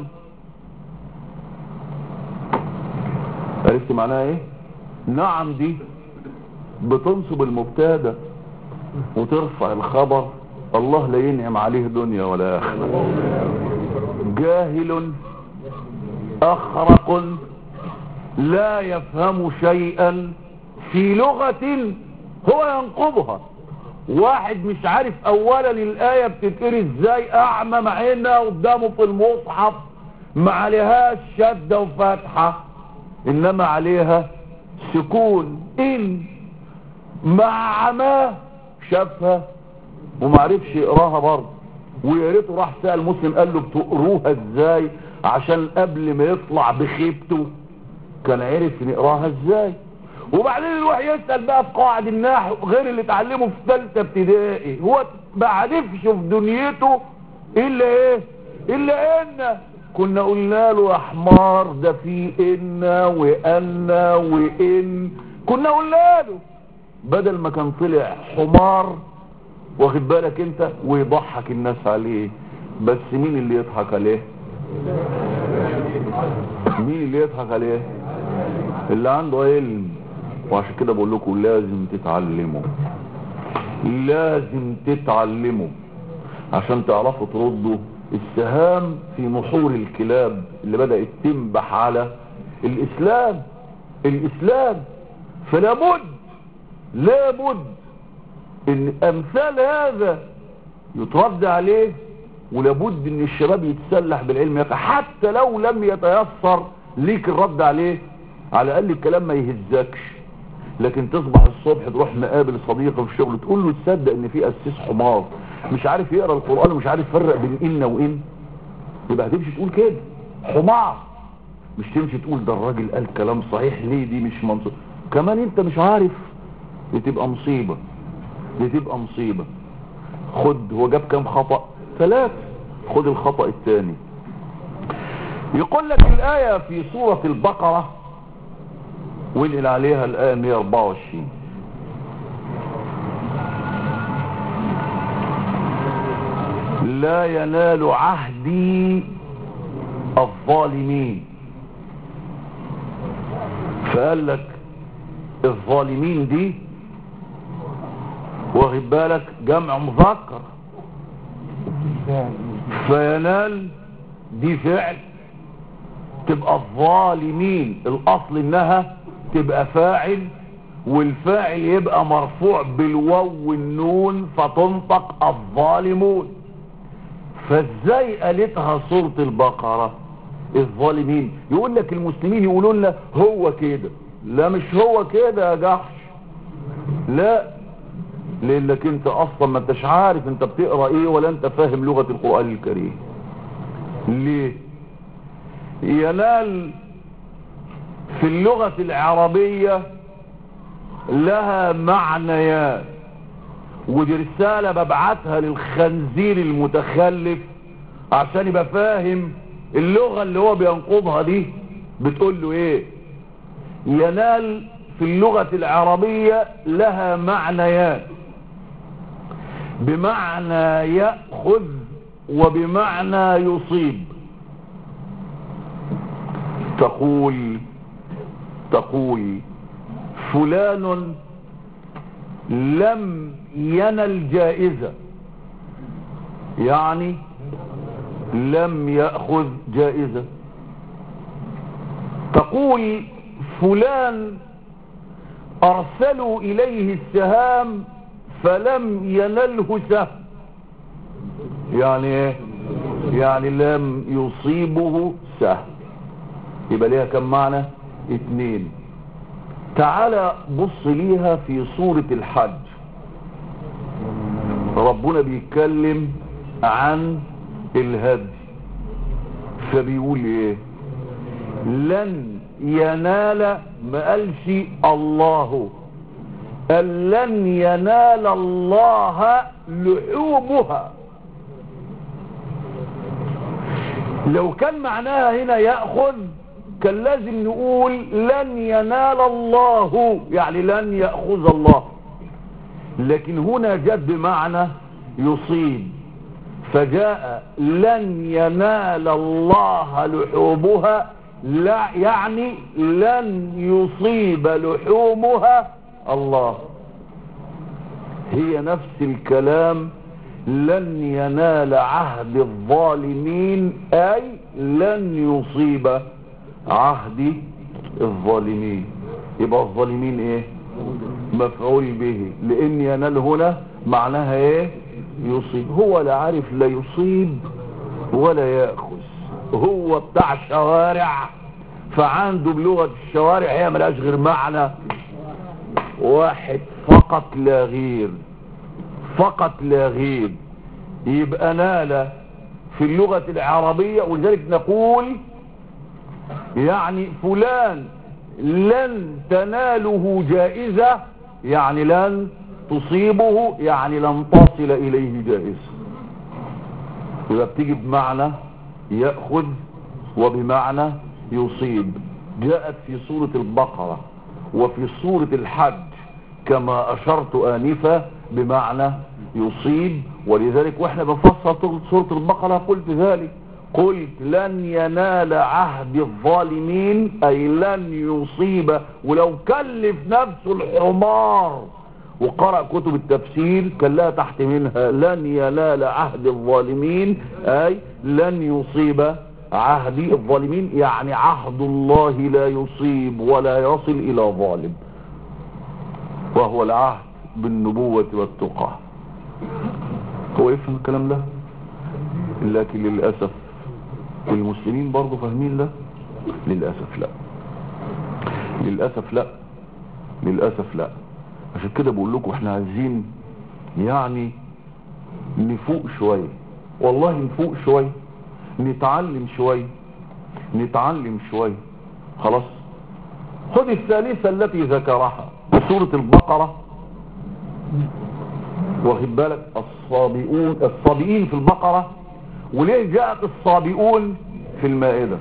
عرفت معناها ايه نعم دي بتنصب المبتدا وترفع الخبر الله لا ينعم عليه دنيا ولا اخره جاهل اخرق لا يفهم شيئا في لغة هو ينقضها واحد مش عارف اولا الاية بتتقري ازاي اعمى مع انها قدامه في المصحف ما عليهاش شدة وفتحة انما عليها سكون ان مع عماه شافها ومعرفش يقراها برضه ويا ريته راح سأل مسلم قال له بتقروها ازاي عشان قبل ما يطلع بخيبته كان عرف يقراها ازاي وبعدين يروح يسأل بقى في قواعد النحو غير اللي اتعلمه في ثالثه ابتدائي هو ما عرفش في دنيته الا ايه الا ان كنا قلنا له يا حمار ده في ان وان وان كنا قلنا له بدل ما كان طلع حمار واخد بالك انت ويضحك الناس عليه بس مين اللي يضحك عليه مين اللي يضحك عليه اللي عنده علم وعشان كده بقول لكم لازم تتعلموا لازم تتعلموا عشان تعرفوا تردوا السهام في نحور الكلاب اللي بدأت تنبح على الإسلام الإسلام فلا بد لا بد ان امثال هذا يترد عليه ولابد ان الشباب يتسلح بالعلم حتى لو لم يتيسر ليك الرد عليه على الاقل الكلام ما يهزكش لكن تصبح الصبح تروح مقابل صديقه في الشغل تقول له تصدق ان في اسيس حمار مش عارف يقرا القران ومش عارف يفرق بين ان وان يبقى هتمشي تقول كده حمار مش تمشي تقول ده الراجل قال كلام صحيح ليه دي مش منطق كمان انت مش عارف دي تبقى مصيبه دي تبقى مصيبه خد هو جاب كام خطأ ثلاث خد الخطأ الثاني يقول لك الآية في سورة البقرة وانقل عليها الآية 124 لا ينال عهدي الظالمين فقال لك الظالمين دي واخد بالك جمع مذكر فينال دي فعل تبقى الظالمين الاصل انها تبقى فاعل والفاعل يبقى مرفوع بالواو والنون فتنطق الظالمون فازاي قالتها سورة البقرة الظالمين يقول لك المسلمين يقولوا لنا هو كده لا مش هو كده يا جحش لا لانك انت اصلا ما انتش عارف انت بتقرا ايه ولا انت فاهم لغة القرآن الكريم ليه ينال في اللغة العربية لها معنيات ودي رسالة ببعتها للخنزير المتخلف عشان يبقى فاهم اللغة اللي هو بينقضها دي بتقول له ايه ينال في اللغة العربية لها معنيات بمعنى يأخذ وبمعنى يصيب تقول تقول فلان لم ينل جائزة يعني لم يأخذ جائزة تقول فلان أرسلوا إليه السهام فلم ينله سهم يعني ايه يعني لم يصيبه سهم يبقى ليها كم معنى اتنين تعالى بص ليها في سورة الحج ربنا بيتكلم عن الهدي فبيقول ايه لن ينال ما قالش الله أن لن ينال الله لحومها لو كان معناها هنا يأخذ كان لازم نقول لن ينال الله يعني لن يأخذ الله لكن هنا جد بمعنى يصيب فجاء لن ينال الله لحومها لا يعني لن يصيب لحومها الله هي نفس الكلام لن ينال عهد الظالمين أي لن يصيب عهد الظالمين يبقى الظالمين ايه مفعول به لان ينال هنا معناها ايه يصيب هو لا عارف لا يصيب ولا يأخذ هو بتاع شوارع فعنده بلغة الشوارع هي ملاش غير معنى واحد فقط لا غير فقط لا غير يبقى نال في اللغة العربية ولذلك نقول يعني فلان لن تناله جائزة يعني لن تصيبه يعني لن تصل إليه جائزة يبقى بتيجي بمعنى يأخذ وبمعنى يصيب جاءت في سورة البقرة وفي سورة الحج كما أشرت آنفا بمعنى يصيب ولذلك واحنا بنفسر سورة البقرة قلت ذلك قلت لن ينال عهد الظالمين أي لن يصيب ولو كلف نفسه الحمار وقرأ كتب التفسير كان لها تحت منها لن ينال عهد الظالمين أي لن يصيب عهد الظالمين يعني عهد الله لا يصيب ولا يصل إلى ظالم وهو العهد بالنبوة والتقى هو يفهم الكلام ده لكن للأسف المسلمين برضو فاهمين ده للأسف لا للأسف لا للأسف لا عشان كده بقول لكم احنا عايزين يعني نفوق شوية والله نفوق شوية نتعلم شوية نتعلم شوية خلاص خذ الثالثة التي ذكرها سورة البقرة واخد بالك الصابئون الصابئين في البقرة وليه جاءت الصابئون في المائدة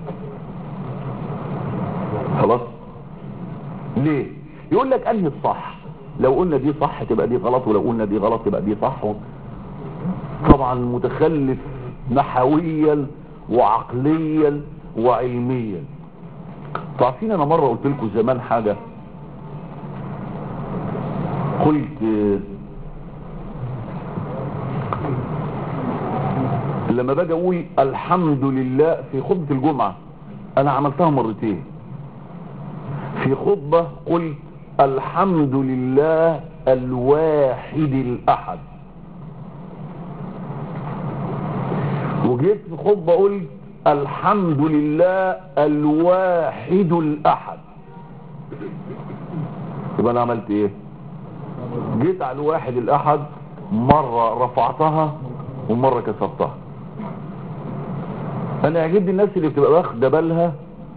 خلاص ليه يقول لك انهي الصح لو قلنا دي صح تبقى دي غلط ولو قلنا دي غلط تبقى دي صح طبعا متخلف نحويا وعقليا وعلميا تعرفين انا مرة قلت لكم زمان حاجة قلت لما باجي اقول الحمد لله في خطبة الجمعة انا عملتها مرتين في خطبة قلت الحمد لله الواحد الاحد وجيت في خطبة قلت الحمد لله الواحد الاحد يبقى انا عملت ايه جيت على الواحد الاحد مرة رفعتها ومرة كسرتها انا يعجبني الناس اللي بتبقى واخده بالها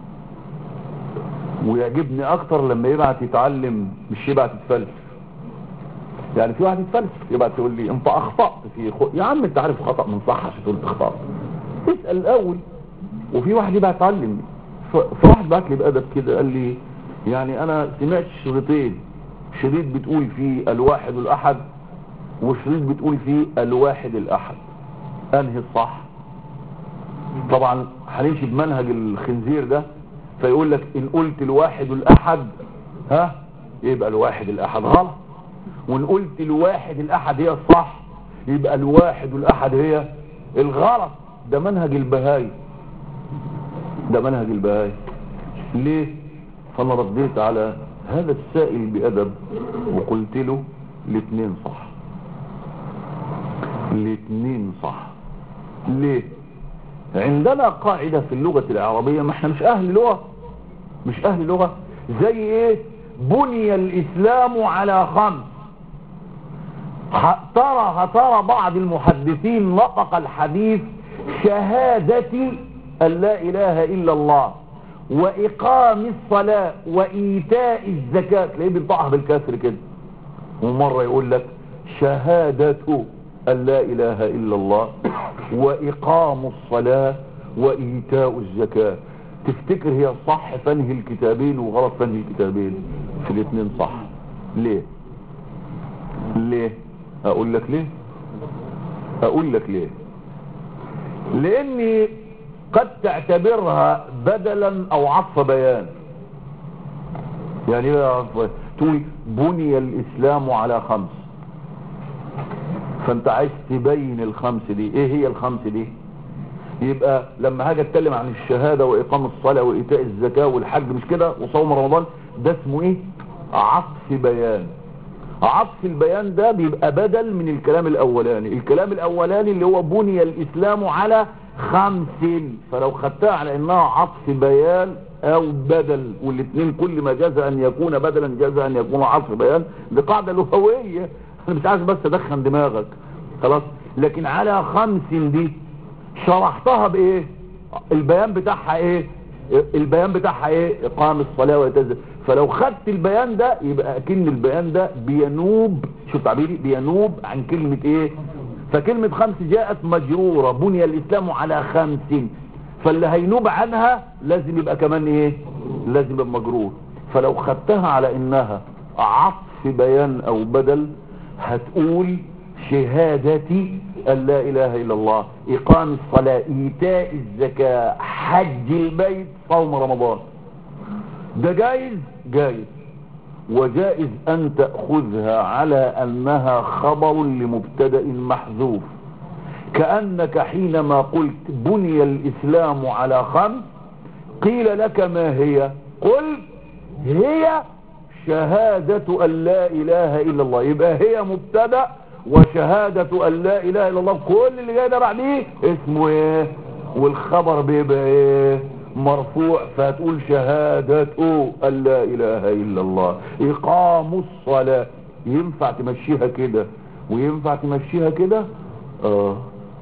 ويعجبني اكتر لما يبعت يتعلم مش يبعت يتفلسف يعني في واحد يتفلسف يبعت يقول لي انت اخطأت في خ... يا عم انت عارف خطأ من صح عشان تقول اخطأت اسأل الاول وفي واحد يبعت يتعلم ف... فواحد بعت لي بأدب كده قال لي يعني انا سمعت شريطين شريط بتقول فيه الواحد الاحد وشريط بتقول فيه الواحد الاحد انهي الصح طبعا هنمشي بمنهج الخنزير ده فيقول لك ان قلت الواحد الاحد ها يبقى الواحد الاحد غلط وان قلت الواحد الاحد هي الصح يبقى الواحد الاحد هي الغلط ده منهج البهاي ده منهج البهاي ليه فانا رديت على هذا السائل بادب وقلت له الاثنين صح الاثنين صح ليه عندنا قاعدة في اللغة العربية ما احنا مش اهل لغة مش اهل لغة زي ايه بني الاسلام على خمس ترى هترى بعض المحدثين نطق الحديث شهادة ان لا اله الا الله واقام الصلاة وايتاء الزكاة تلاقيه بينطقها بالكسر كده ومرة يقول لك شهادة أن لا إله إلا الله وإقام الصلاة وإيتاء الزكاة تفتكر هي صح فنهي الكتابين وغلط فنهي الكتابين في الاثنين صح ليه ليه اقول لك ليه اقول لك ليه لاني قد تعتبرها بدلا او عطف بيان يعني ايه عطف تقول بني الاسلام على خمس فانت عايز تبين الخمس دي ايه هي الخمس دي يبقى لما هاجي اتكلم عن الشهادة واقام الصلاة وايتاء الزكاة والحج مش كده وصوم رمضان ده اسمه ايه عطف بيان عطف البيان ده بيبقى بدل من الكلام الاولاني الكلام الاولاني اللي هو بني الاسلام على خمس فلو خدتها على انها عطف بيان او بدل والاثنين كل ما جاز ان يكون بدلا جاز ان يكون عطف بيان دي قاعدة لغوية انا مش عايز بس ادخن دماغك خلاص لكن على خمس دي شرحتها بايه البيان بتاعها ايه البيان بتاعها ايه اقام الصلاة ويتزل فلو خدت البيان ده يبقى اكن البيان ده بينوب شوف تعبيري بينوب عن كلمة ايه فكلمة خمس جاءت مجرورة بني الاسلام على خمس فاللي هينوب عنها لازم يبقى كمان ايه لازم يبقى مجرور فلو خدتها على انها عطف بيان او بدل هتقول شهادتي أن لا إله إلا الله إقام الصلاة إيتاء الزكاة حج البيت صوم رمضان ده جايز جايز وجائز أن تأخذها على أنها خبر لمبتدأ محذوف كأنك حينما قلت بني الإسلام على خمس قيل لك ما هي قل هي شهادة أن لا إله إلا الله يبقى هي مبتدأ وشهادة أن لا إله إلا الله كل اللي جاي ده بعديه اسمه ايه والخبر بيبقى ايه مرفوع فتقول شهادة أن لا إله إلا الله إقام الصلاة ينفع تمشيها كده وينفع تمشيها كده اه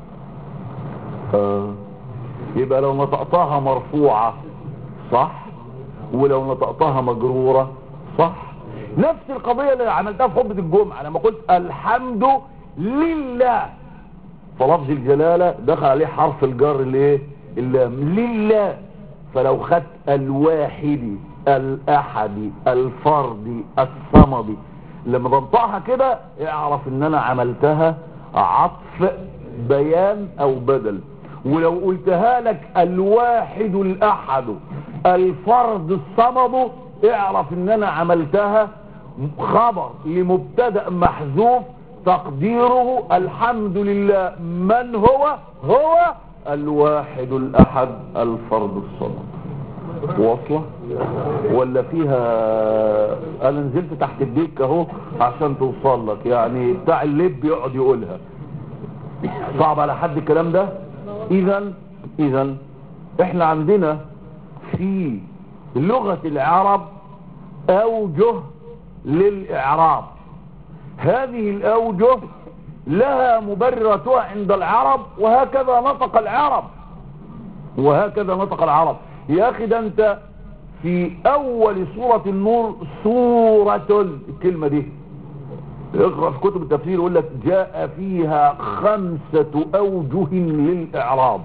اه يبقى لو نطقتها مرفوعة صح ولو نطقتها مجرورة صح نفس القضية اللي عملتها في خطبة الجمعة لما قلت الحمد لله فلفظ الجلالة دخل عليه حرف الجر الايه اللام لله فلو خدت الواحد الاحد الفرد الصمد لما بنطقها كده اعرف ان انا عملتها عطف بيان او بدل ولو قلتها لك الواحد الاحد الفرد الصمد اعرف ان انا عملتها خبر لمبتدا محذوف تقديره الحمد لله من هو هو الواحد الاحد الفرد الصمد واصله ولا فيها انا نزلت تحت الديك اهو عشان توصل لك يعني بتاع اللب يقعد يقولها صعب على حد الكلام ده اذا اذا احنا عندنا في لغة العرب اوجه للاعراب هذه الاوجه لها مبررتها عند العرب وهكذا نطق العرب وهكذا نطق العرب يا اخي ده انت في اول سورة النور سورة الكلمة دي اقرأ في كتب التفسير يقول لك جاء فيها خمسة اوجه للاعراب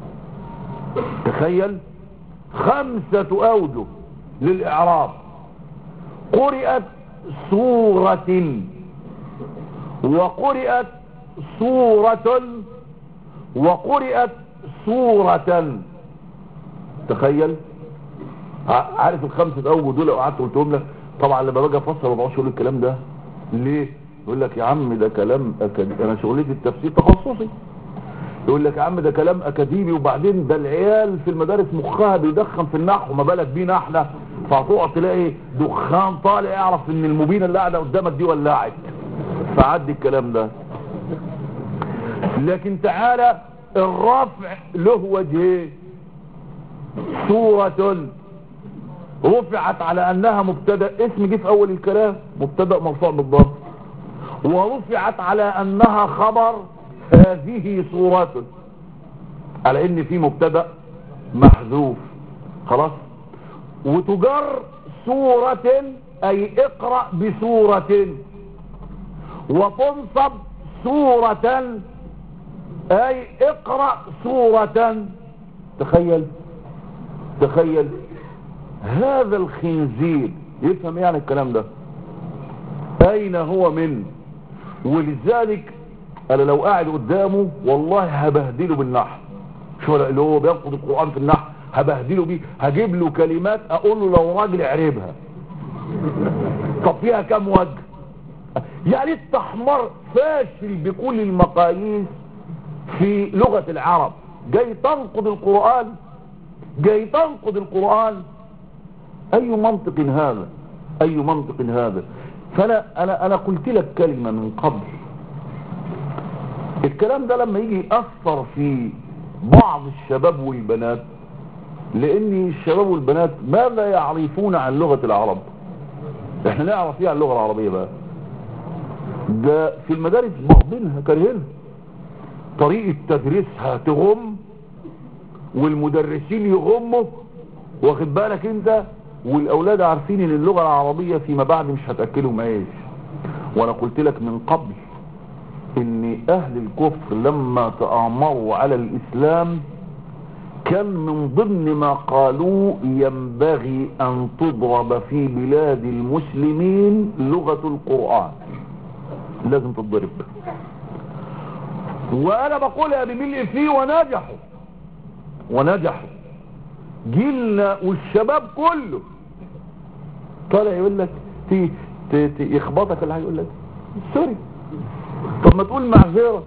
تخيل خمسة اوجه للاعراب قرأت سورة وقرأت سورة وقرأت سورة تخيل عارف الخمسة اوجه دول لو قعدت قلتهم لك طبعا لما باجي افسر ما بقعدش اقول الكلام ده ليه يقول لك يا عم ده كلام أكاديمي انا شغلتي التفسير تخصصي يقول لك يا عم ده كلام اكاديمي وبعدين ده العيال في المدارس مخها بيدخن في النحو ما بالك بينا احنا فهتقعد تلاقي دخان طالع يعرف ان المبينه اللي قاعده قدامك دي ولعت فعدي الكلام ده لكن تعالى الرفع له وجهين سورة رفعت على انها مبتدا اسم جه في اول الكلام مبتدا مرفوع بالضبط ورفعت على انها خبر هذه صورة على ان في مبتدا محذوف خلاص وتجر سورة اي اقرأ بسورة وتنصب سورة اي اقرأ سورة تخيل تخيل هذا الخنزير يفهم يعني الكلام ده اين هو من ولذلك انا لو قاعد قدامه والله هبهدله بالنحو شو اللي هو بينقض القرآن في النحو هبهدله بيه هجيب له كلمات اقول له لو راجل اعربها طب فيها كم وجه يعني التحمر فاشل بكل المقاييس في لغة العرب جاي تنقض القرآن جاي تنقض القرآن اي منطق هذا اي منطق هذا فانا انا انا قلت لك كلمة من قبل الكلام ده لما يجي يأثر في بعض الشباب والبنات لان الشباب والبنات ماذا يعرفون عن لغة العرب احنا نعرف ايه عن اللغة العربية بقى ده في المدارس باغضينها كارهينها طريقة تدريسها تغم والمدرسين يغموا واخد بالك انت والاولاد عارفين ان اللغة العربية فيما بعد مش هتأكلهم عيش وانا قلت لك من قبل ان اهل الكفر لما تآمروا على الاسلام كان من ضمن ما قالوا ينبغي ان تضرب في بلاد المسلمين لغة القرآن لازم تتضرب وانا بقولها بملء فيه ونجحوا ونجحوا جيلنا والشباب كله طالع يقول لك تي تي تي يخبطك اللي هيقول لك سوري طب ما تقول معذره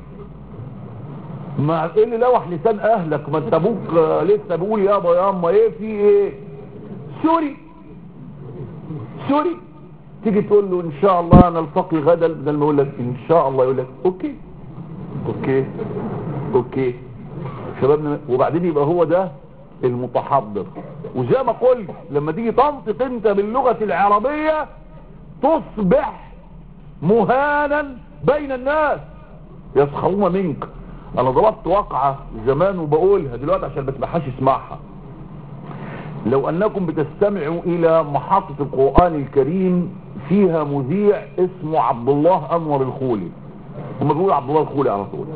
مع ايه اللي لوح لسان اهلك ما انت ابوك آه، لسه بيقول يابا ياما ايه في ايه سوري سوري تيجي تقول له ان شاء الله نلتقي غدا بدل ما يقول لك ان شاء الله يقول لك اوكي اوكي اوكي شبابنا وبعدين يبقى هو ده المتحضر وزي ما قلت لما تيجي تنطق انت باللغة العربية تصبح مهانا بين الناس يسخرون منك انا ضربت واقعة زمان وبقولها دلوقتي عشان ما تبقاش اسمعها لو انكم بتستمعوا الى محطة القرآن الكريم فيها مذيع اسمه عبد الله انور الخولي هم بيقولوا عبد الله الخولي على طول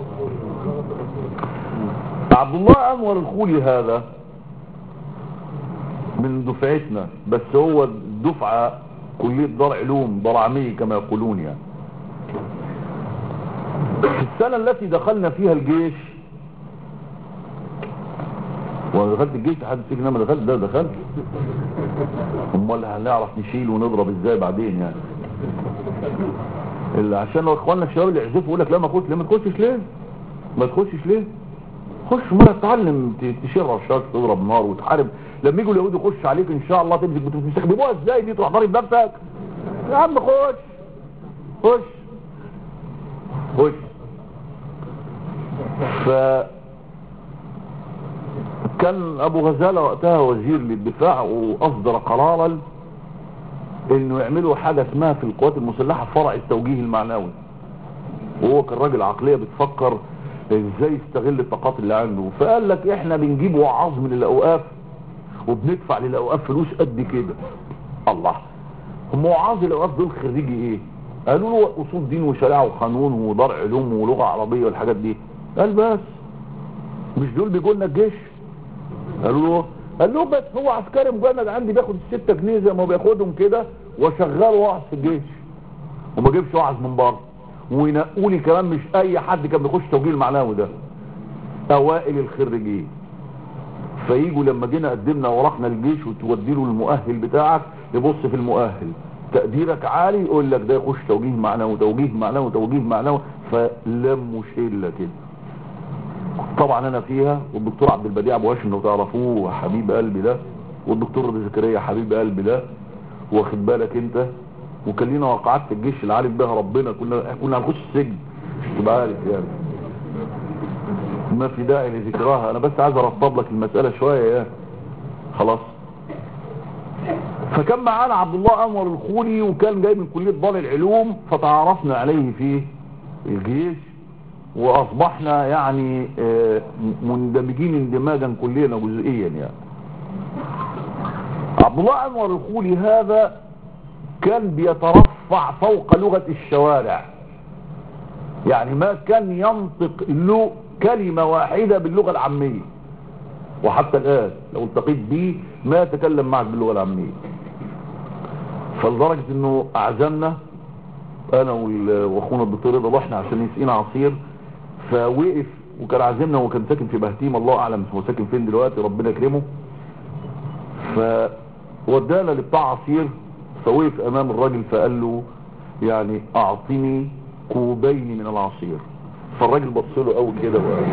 عبد الله انور الخولي هذا من دفعتنا بس هو دفعة كلية دار علوم دار عامية كما يقولون يعني في السنة التي دخلنا فيها الجيش وانا دخلت الجيش حد يقول لي انا ما دخلت ده دخلت امال هنعرف نشيل ونضرب ازاي بعدين يعني اللي عشان لو اخواننا الشباب اللي يعزفوا يقول لك لا ما تخش ليه ما تخشش ليه ما تخشش ليه خش مرة تتعلم ت- تشيل رشاش تضرب نار وتحارب لما يجوا اليهود يخش عليك ان شاء الله تمسك بتستخدموها ازاي دي تروح ضارب نفسك يا عم خش خش خش ف كان ابو غزالة وقتها وزير للدفاع واصدر قرارا انه يعملوا حاجة اسمها في القوات المسلحة فرع التوجيه المعنوي وهو كان راجل عقلية بتفكر ازاي يستغل الطاقات اللي عنده فقال لك احنا بنجيب وعاظ من الاوقاف وبندفع للاوقاف فلوس قد كده الله هم وعاظ الاوقاف دول خريجي ايه قالوا له اصول دين وشريعه وقانون ودار علوم ولغه عربيه والحاجات دي قال بس مش دول بيجوا لنا الجيش قالوا له قال له بس هو عسكري مجند عندي بياخد الستة جنيه زي ما بياخدهم كده وشغال واعظ في الجيش وما جيبش واعظ من بره وينقولي كمان مش اي حد كان بيخش توجيه المعنوي ده اوائل الخريجين فيجوا لما جينا قدمنا ورقنا الجيش وتودي له المؤهل بتاعك يبص في المؤهل تقديرك عالي يقول لك ده يخش توجيه معنوي توجيه معنوي توجيه معنوي فلموا شله كده طبعا انا فيها والدكتور عبد البديع ابو هاشم لو تعرفوه حبيب قلبي ده والدكتور رضا زكريا حبيب قلبي ده واخد بالك انت وكان لينا وقعات في الجيش اللي عارف بها ربنا كنا كنا هنخش السجن مش تبقى عارف يعني ما في داعي لذكراها انا بس عايز ارطب لك المساله شويه يا خلاص فكان معانا عبد الله انور الخولي وكان جاي من كليه دار العلوم فتعرفنا عليه في الجيش واصبحنا يعني آه، مندمجين اندماجا كلنا جزئيا يعني عبد الله انور الخولي هذا كان بيترفع فوق لغة الشوارع يعني ما كان ينطق له كلمة واحدة باللغة العامية وحتى الآن لو التقيت به ما يتكلم معك باللغة العامية فلدرجة انه اعزمنا انا وال- واخونا الدكتور رضا رحنا عشان يسقينا عصير فوقف وكان عازمنا وكان ساكن في بهتيم الله اعلم هو ساكن فين دلوقتي ربنا يكرمه فودانا لبتاع عصير فوقف امام الراجل فقال له يعني اعطني كوبين من العصير فالراجل بص له قوي كده بقى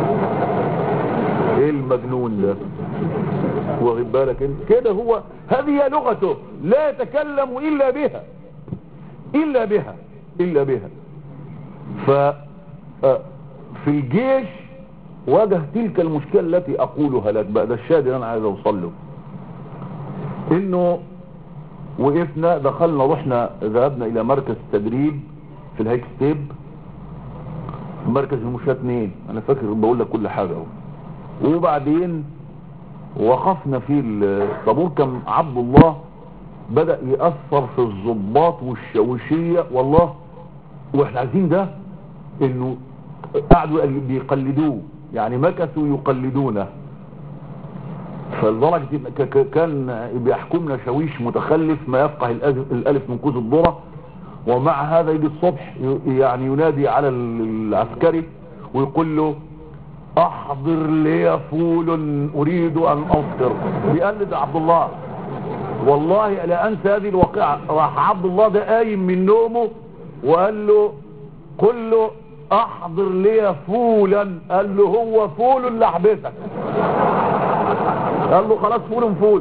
ايه المجنون ده واخد بالك انت كده هو هذه هي لغته لا يتكلم الا بها الا بها الا بها ف آه، في الجيش واجه تلك المشكلة التي اقولها لك بقى ده الشاهد اللي انا عايز اوصل له انه وقفنا دخلنا رحنا ذهبنا الى مركز تدريب في الهيك ستيب مركز المشاة اتنين انا فاكر بقول لك كل حاجة اهو وبعدين وقفنا في الطابور كان عبد الله بدأ يأثر في الضباط والشوشية والله واحنا عايزين ده انه قعدوا يقل- بيقلدوه يعني مكثوا يقلدونه فلدرجة إن ك- ك- كان بيحكمنا شويش متخلف ما يفقه الألف- الالف من كوز الذرة ومع هذا يجي الصبح ي- يعني ينادي على العسكري ويقول له احضر لي فول اريد ان افطر بيقلد عبد الله والله لا انسى هذه الواقعة راح عبد الله ده قايم من نومه وقال له قل له احضر لي فولا قال له هو فول لحبتك قال له خلاص فول فول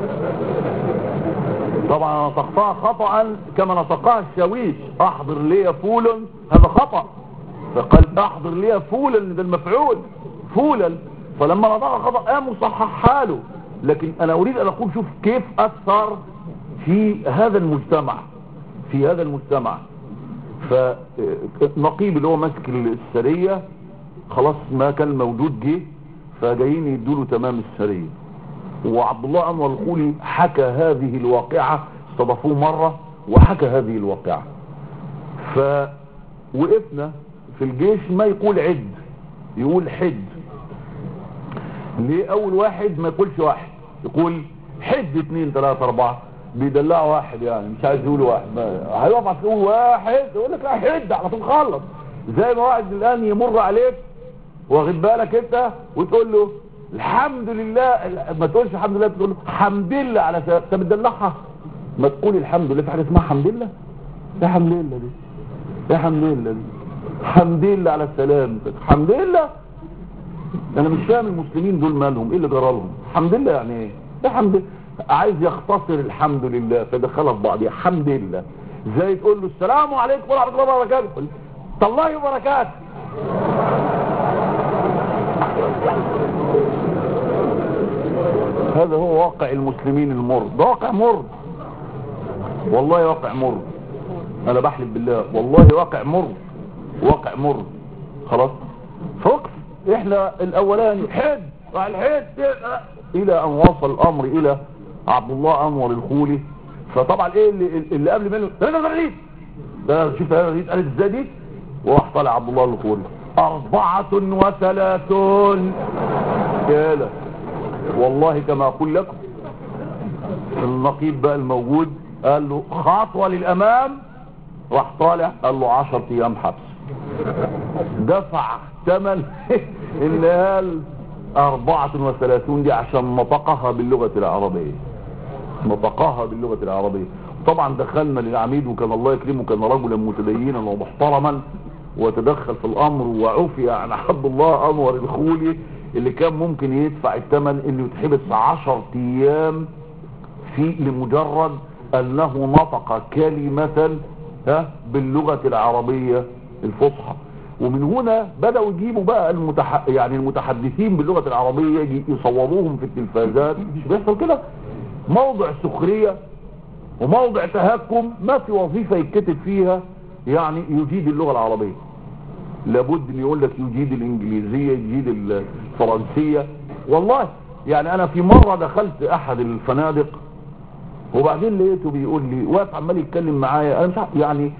طبعا نطقتها خطأ كما نطقها الشاويش احضر لي فول هذا خطأ فقال احضر لي فولا ده المفعول فولا فلما نطقها خطأ قام وصحح حاله لكن انا اريد ان اقول شوف كيف اثر في هذا المجتمع في هذا المجتمع فنقيب اللي هو ماسك السرية خلاص ما كان موجود جه فجايين يدوله تمام السرية وعبد الله انور الخولي حكى هذه الواقعة استضافوه مرة وحكى هذه الواقعة فوقفنا في الجيش ما يقول عد يقول حد ليه اول واحد ما يقولش واحد يقول حد اتنين تلاتة اربعة بيدلع واحد يعني مش عايز يقول واحد ما- هيقف على تقول واحد يقول لك لا حد على طول خلص زي ما واحد الان يمر عليك واخد بالك انت وتقول له الحمد لله ما تقولش الحمد لله تقول له حمد لله على سبب انت بتدلعها ما تقول الحمد لله في حاجه اسمها حمد لله يا حمد لله دي يا حمد لله دي حمد لله على السلامتك حمد لله انا مش فاهم المسلمين دول مالهم ايه اللي جرى لهم الحمد لله يعني ايه يا حمد لله عايز يختصر الحمد لله فدخلها في بعض يا حمد لله زي تقول له السلام عليكم ورحمه الله وبركاته يقول الله وبركاته هذا هو واقع المسلمين المر ده واقع مر والله واقع مر انا بحلف بالله والله واقع مر واقع مر خلاص فوقف احنا الاولاني حد راح الحد الى ان وصل الامر الى عبد الله انور الخولي فطبعا ايه اللي, اللي قبل منه ده ده غريب ده شوف هذا قالت ازاي دي وراح طالع عبد الله الخولي أربعة وثلاثون يالا والله كما أقول لكم النقيب بقى الموجود قال له خطوة للأمام راح طالع قال له عشر أيام حبس دفع ثمن اللي قال أربعة وثلاثون دي عشان نطقها باللغة العربية نطقها باللغة العربية طبعا دخلنا للعميد وكان الله يكرمه كان رجلا متدينا ومحترما وتدخل في الامر وعفي عن عبد الله انور الخولي اللي كان ممكن يدفع الثمن انه يتحبس عشر ايام في لمجرد انه نطق كلمة ها باللغة العربية الفصحى ومن هنا بدأوا يجيبوا بقى المتح... يعني المتحدثين باللغة العربية يجي يصوروهم في التلفازات مش بيحصل كده موضع سخرية وموضع تهكم ما في وظيفة يتكتب فيها يعني يجيد اللغة العربية لابد ان يقول لك يجيد الانجليزية يجيد الفرنسية والله يعني انا في مرة دخلت احد الفنادق وبعدين لقيته بيقول لي واقف عمال يتكلم معايا انا مش عارف يعني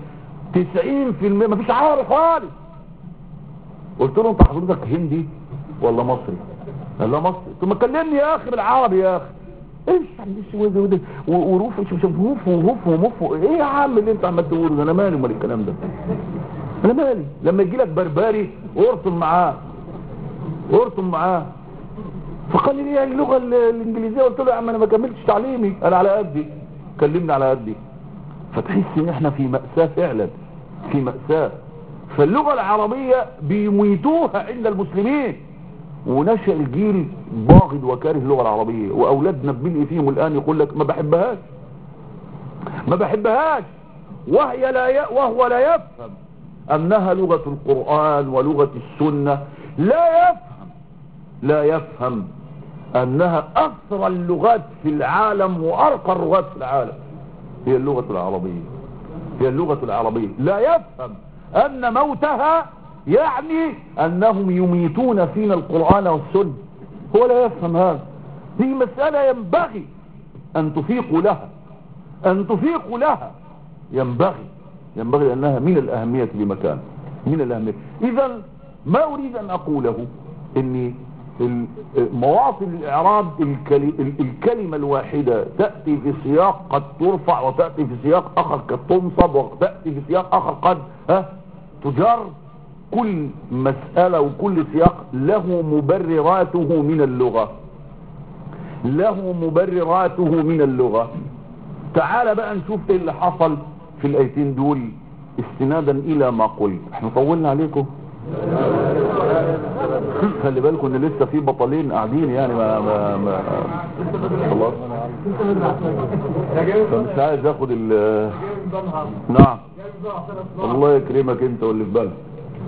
تسعين في المية مفيش عربي خالص قلت له انت حضرتك هندي ولا مصري قال لا مصري ثم كلمني يا اخي بالعربي يا اخي ايش عندي وروف شوف شوف هوف وهوف ومف ايه يا عم اللي انت عمال تقوله ده انا مالي ومال الكلام ده انا مالي لما يجي لك بربري ارطم معاه ارطم معاه فقال لي ايه اللغه ال- الانجليزيه قلت له يا عم انا ما كملتش تعليمي انا على قدي كلمني على قدي فتحس ان احنا في مأساة فعلا في مأساة فاللغة العربية بيميتوها عند المسلمين ونشأ الجيل باغض وكاره اللغة العربية واولادنا بملء فيهم الان يقول لك ما بحبهاش ما بحبهاش وهي لا ي... وهو لا يفهم انها لغة القرآن ولغة السنة لا يفهم لا يفهم انها اثرى اللغات في العالم وارقى اللغات في العالم هي اللغة العربية هي اللغة العربية لا يفهم ان موتها يعني انهم يميتون فينا القرآن والسنة هو لا يفهم هذا دي مسألة ينبغي ان تفيقوا لها ان تفيقوا لها ينبغي ينبغي انها من الاهمية بمكان من الاهمية اذا ما اريد ان اقوله اني ال- مواطن الاعراب الكلي- ال- الكلمة الواحدة تأتي في سياق قد ترفع وتأتي في سياق اخر قد تنصب وتأتي في سياق اخر قد ها تجر كل مسألة وكل سياق له مبرراته من اللغة له مبرراته من اللغة تعال بقى نشوف ايه اللي حصل في الايتين دول استنادا الى ما قلت احنا طولنا عليكم خلي بالكم ان لسه في بطلين قاعدين يعني ما ما, ما خلاص فمش عايز اخد ال نعم الله يكرمك انت واللي في بالك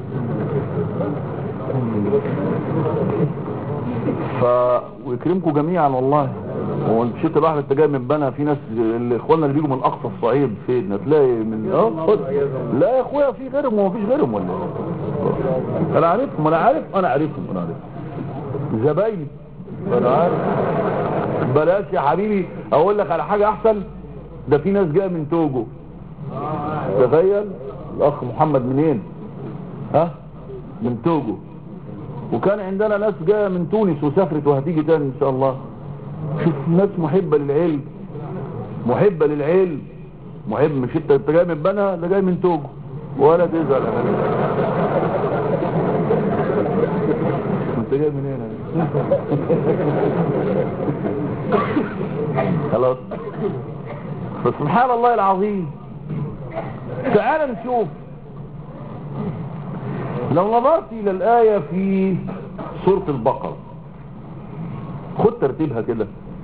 ف ويكرمكم جميعا والله هو انت شفت بقى انت جاي من بنا في ناس اللي اخواننا اللي بيجوا من اقصى الصعيد فين هتلاقي من اه خد. لا يا اخويا في غيرهم هو مفيش غيرهم ولا ايه انا عارفهم انا عارف انا عارفهم انا عارف زبايني انا عارف بلاش يا حبيبي اقول لك على حاجه احسن ده في ناس جايه من توجو تخيل الاخ محمد منين ها من توجو وكان عندنا ناس جايه من تونس وسافرت وهتيجي تاني ان شاء الله شوف ناس محبه للعلم محبه للعلم محب مش انت انت جاي من بنا ده جاي من توجو ولا تزعل يا حبيبي انت جاي من هنا خلاص فسبحان الله العظيم تعال نشوف لو نظرت الى الآية في سورة البقرة خد ترتيبها كده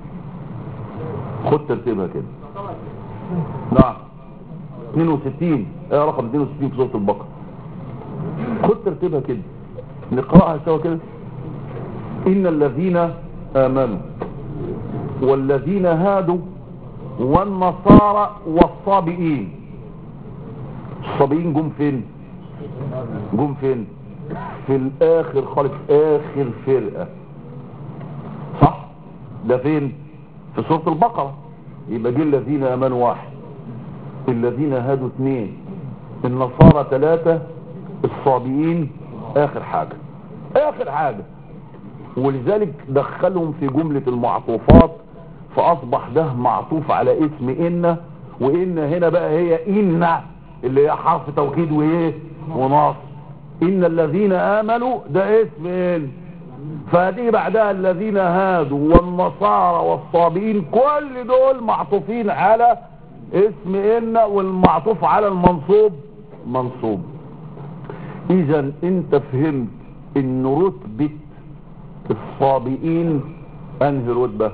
خد ترتيبها كده نعم 62 ايه رقم 62 في سورة البقرة خد ترتيبها كده نقرأها سوا كده إن الذين آمنوا والذين هادوا والنصارى والصابئين الصابئين جم فين جم فين في الاخر خالص اخر فرقة صح ده فين في سورة البقرة يبقى جه الذين امنوا واحد الذين هادوا اثنين النصارى ثلاثة الصابئين اخر حاجة اخر حاجة ولذلك دخلهم في جملة المعطوفات فاصبح ده معطوف على اسم ان وان هنا بقى هي ان اللي هي حرف توكيد وايه ونص ان الذين امنوا ده اسم ان فهتيجي بعدها الذين هادوا والنصارى والصابئين كل دول معطوفين على اسم ان والمعطوف على المنصوب منصوب اذا انت فهمت ان رتبة الصابئين انهي رتبة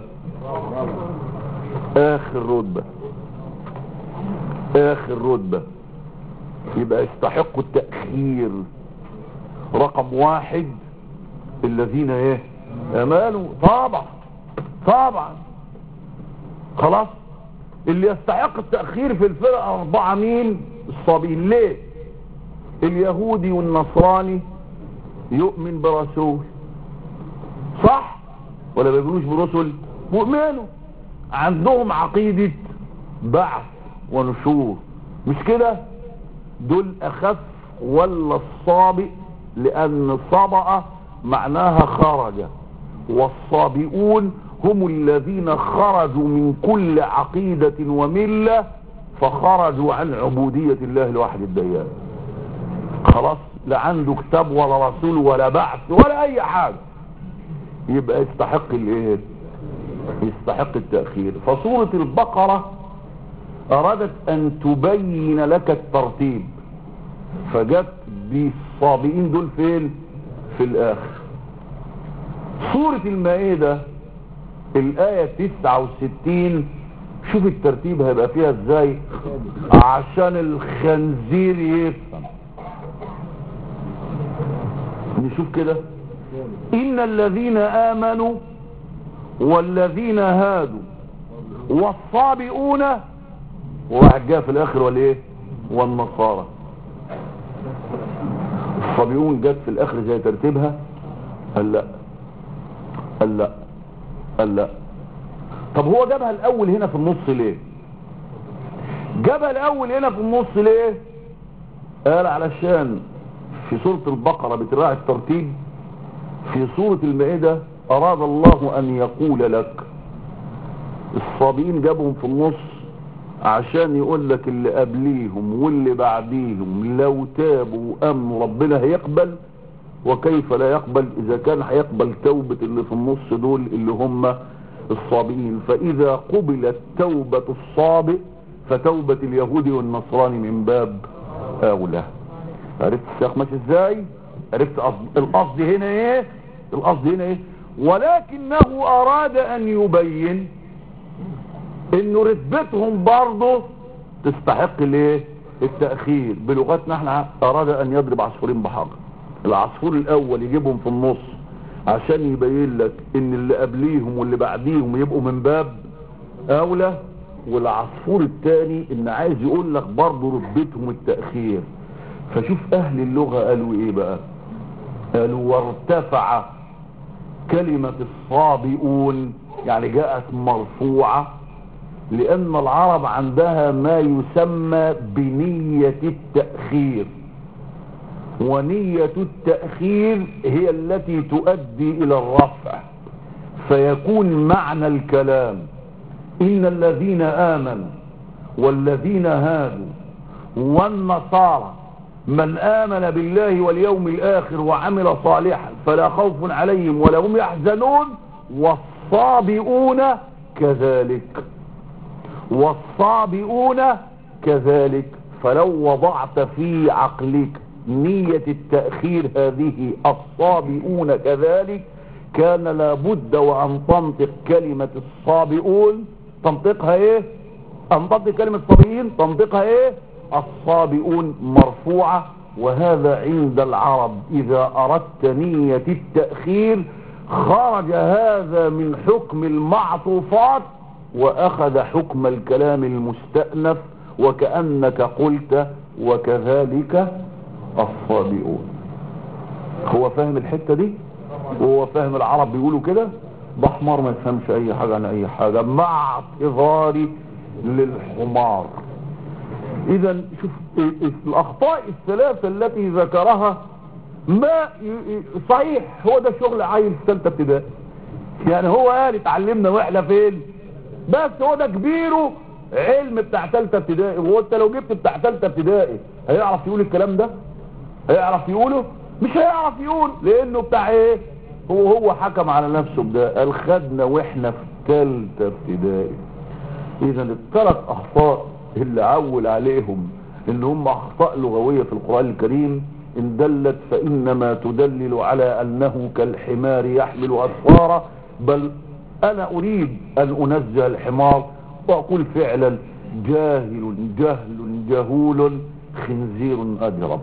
اخر رتبة اخر رتبة يبقى يستحقوا التأخير رقم واحد الذين ايه امانوا طبعا طبعا خلاص اللي يستحق التأخير في الفرقة اربعة مين الصابين ليه اليهودي والنصراني يؤمن برسول صح ولا ما بيقولوش برسل مؤمنوا عندهم عقيدة بعث ونشور مش كده دول اخف ولا الصابئ لان صبأ معناها خرج والصابئون هم الذين خرجوا من كل عقيدة وملة فخرجوا عن عبودية الله الواحد الديان خلاص لا عنده كتاب ولا رسول ولا بعث ولا اي حاجة يبقى يستحق الايه يستحق التأخير فسورة البقرة ارادت ان تبين لك الترتيب فجت بالصابئين دول فين في الاخر سورة المائدة الآية 69 شوف الترتيب هيبقى فيها ازاي عشان الخنزير يفهم نشوف كده إن الذين آمنوا والذين هادوا والصابئون وواحد جاء في الآخر والايه والنصارى الصابئون جت في الآخر زي ترتيبها قال لا قال لا قال لا طب هو جابها الاول هنا في النص ليه جابها الاول هنا في النص ليه قال علشان في سورة البقرة بتراعي الترتيب في سورة المائدة اراد الله ان يقول لك الصابئين جابهم في النص عشان يقول لك اللي قبليهم واللي بعديهم لو تابوا وامنوا ربنا هيقبل وكيف لا يقبل اذا كان هيقبل توبة اللي في النص دول اللي هم الصابئين فاذا قبلت توبة الصابئ فتوبة اليهود والنصراني من باب اولى عرفت السياق ماشي ازاي عرفت قصد- القصد هنا ايه القصد هنا ايه ولكنه اراد ان يبين انه رتبتهم برضه تستحق الايه التأخير بلغتنا احنا اراد ان يضرب عصفورين بحجر العصفور الاول يجيبهم في النص عشان يبين لك ان اللي قبليهم واللي بعديهم يبقوا من باب اولى والعصفور الثاني ان عايز يقول لك برضه رتبتهم التأخير فشوف اهل اللغة قالوا ايه بقى قالوا وارتفع كلمة الصابئون يعني جاءت مرفوعة لان العرب عندها ما يسمى بنية التأخير ونية التأخير هي التي تؤدي الى الرفع فيكون معنى الكلام ان الذين امنوا والذين هادوا والنصارى من آمن بالله واليوم الآخر وعمل صالحا فلا خوف عليهم ولا هم يحزنون والصابئون كذلك والصابئون كذلك فلو وضعت في عقلك نية التأخير هذه الصابئون كذلك كان لابد وأن تنطق كلمة الصابئون تنطقها ايه أن تنطق كلمة صابئين تنطقها ايه الصابئون مرفوعة وهذا عند العرب إذا أردت نية التأخير خرج هذا من حكم المعطوفات وأخذ حكم الكلام المستأنف وكأنك قلت وكذلك الصابئون هو فاهم الحتة دي وهو فاهم العرب بيقولوا كده ده حمار ما يفهمش اي حاجة عن اي حاجة مع اعتذاري للحمار اذا شوف الاخطاء الثلاثة التي ذكرها ما ي- ي- صحيح هو ده شغل عيل في ثالثه ابتدائي يعني هو قال اتعلمنا واحنا فين بس هو ده كبيره علم بتاع ثالثه ابتدائي وهو انت لو جبت بتاع ثالثه ابتدائي هيعرف يقول الكلام ده هيعرف يقوله مش هيعرف يقول لانه بتاع ايه هو هو حكم على نفسه بده قال خدنا واحنا في ثالثه ابتدائي اذا الثلاث اخطاء اللي عول عليهم ان هم اخطاء لغوية في القرآن الكريم ان دلت فانما تدلل على انه كالحمار يحمل اسفارا بل انا اريد ان انزه الحمار واقول فعلا جاهل جهل جهول خنزير اجرب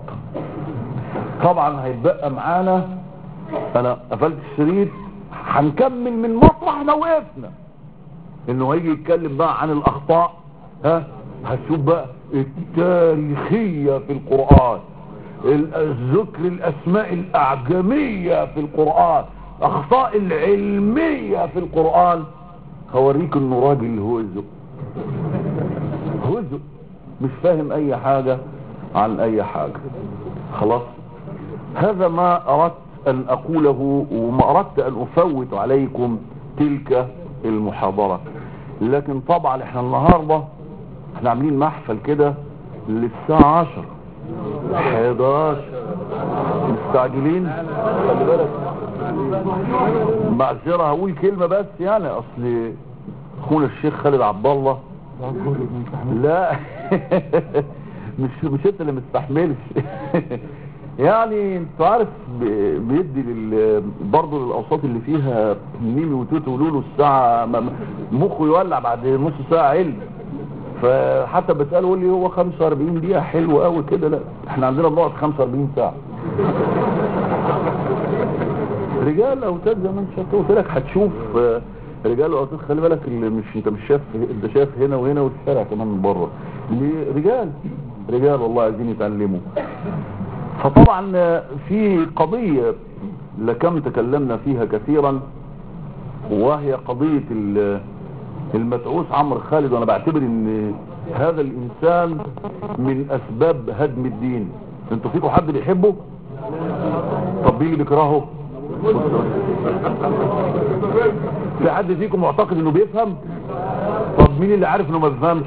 طبعا هيتبقى معانا انا قفلت الشريط هنكمل من مطرح ما وقفنا انه هيجي يتكلم بقى عن الاخطاء ها هتشوف بقى التاريخية في القرآن ال- الذكر الاسماء الاعجمية في القرآن اخطاء العلمية في القرآن هوريك انه راجل هزق هزق مش فاهم اي حاجة عن اي حاجة خلاص هذا ما اردت ان اقوله وما اردت ان افوت عليكم تلك المحاضرة لكن طبعا احنا النهاردة احنا عاملين محفل كده للساعة عشر 11 مستعجلين خلي بالك معذرة هقول كلمة بس يعني اصل اخونا الشيخ خالد عبد الله لا مش مش انت اللي مستحملش يعني انت عارف ب- بيدي لل برضه للاوساط اللي فيها ميمي وتوتو ولولو الساعه م- م- مخه يولع بعد نص ساعه علم فحتى بساله يقول لي هو 45 دقيقه حلو قوي كده لا احنا عندنا بنقعد 45 ساعه رجال اوتاد زي ما انت شفت قلت لك هتشوف آه، رجال اوتاد خلي بالك اللي مش انت مش شايف انت شايف هنا وهنا والشارع كمان من بره ليه؟ رجال رجال والله عايزين يتعلموا فطبعا آه، في قضية لكم تكلمنا فيها كثيرا وهي قضية ال- المتعوس عمرو خالد وانا بعتبر ان هذا الانسان من اسباب هدم الدين انتوا فيكم حد بيحبه طب مين اللي بيكرهه في حد فيكم معتقد انه بيفهم طب مين اللي عارف انه ما بيفهمش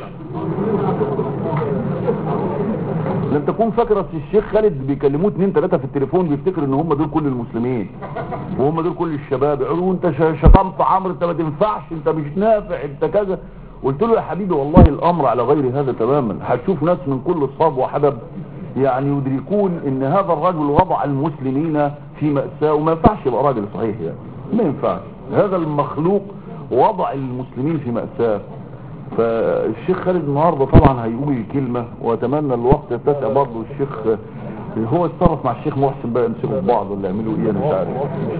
لم تكون فاكر اصل الشيخ خالد بيكلموه اتنين تلاته في التليفون بيفتكر ان هم دول كل المسلمين وهم دول كل الشباب يقولوا انت ش- شتمت عمرو انت ما تنفعش انت مش نافع انت كذا قلت له يا حبيبي والله الامر على غير هذا تماما هتشوف ناس من كل الصاب وحدب يعني يدركون ان هذا الرجل وضع المسلمين في مأساة وما ينفعش يبقى راجل صحيح يعني ما ينفعش هذا المخلوق وضع المسلمين في مأساة فالشيخ خالد النهارده طبعا هيقول الكلمة واتمنى الوقت يتسع برضه الشيخ هو اتصرف مع الشيخ محسن بقى يمسكوا في بعض ولا يعملوا ايه انا مش عارف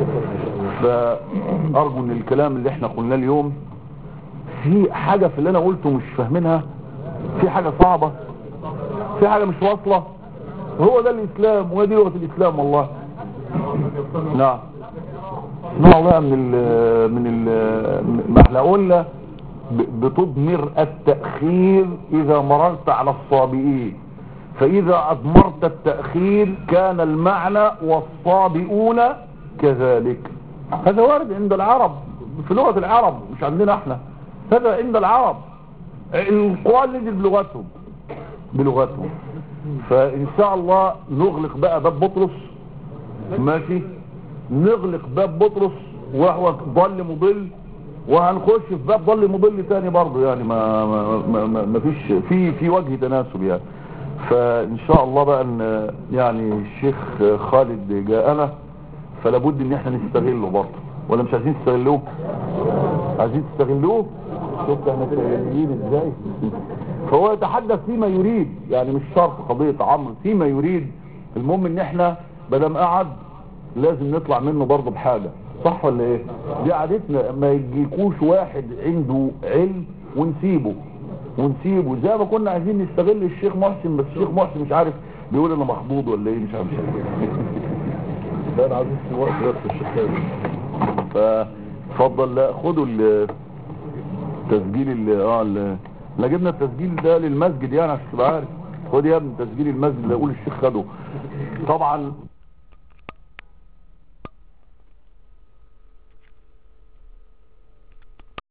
فارجو ان الكلام اللي احنا قلناه اليوم في حاجة في اللي انا قلته مش فاهمينها في حاجة صعبة في حاجة مش واصلة هو ده الاسلام وهي دي لغة الاسلام والله نعم اسمعوا بقى من ال من ال ما احنا قلنا ب- بتضمر التأخير اذا مررت على الصابئين فاذا اضمرت التأخير كان المعنى والصابئون كذلك هذا وارد عند العرب في لغة العرب مش عندنا احنا هذا عند العرب القرآن نزل بلغتهم بلغتهم فان شاء الله نغلق بقى باب بطرس ماشي نغلق باب بطرس وهو ضل مضل وهنخش في باب ضل مضل تاني برضه يعني ما ما ما, ما, ما فيش في في وجه تناسب يعني فان شاء الله بقى ان يعني الشيخ خالد جاءنا فلا بد ان احنا نستغله برضه ولا مش عايزين تستغلوه عايزين تستغلوه شفت احنا استغلاليين ازاي فهو يتحدث فيما يريد يعني مش شرط قضية عمرو فيما يريد المهم ان احنا بدل قعد لازم نطلع منه برضه بحاجة صح ولا ايه دي عادتنا ما يجيكوش واحد عنده علم ونسيبه ونسيبه زي ما كنا عايزين نستغل الشيخ محسن بس الشيخ محسن مش عارف بيقول انا مخضوض ولا ايه مش عارف مش عارف ده انا عايزين في الوقت بس الشيخ فاتفضل لا خدوا ال- التسجيل اللي اه ال- لا جبنا التسجيل ده للمسجد يعني عشان تبقى عارف خد يا ابني تسجيل المسجد اللي اقول الشيخ خده طبعا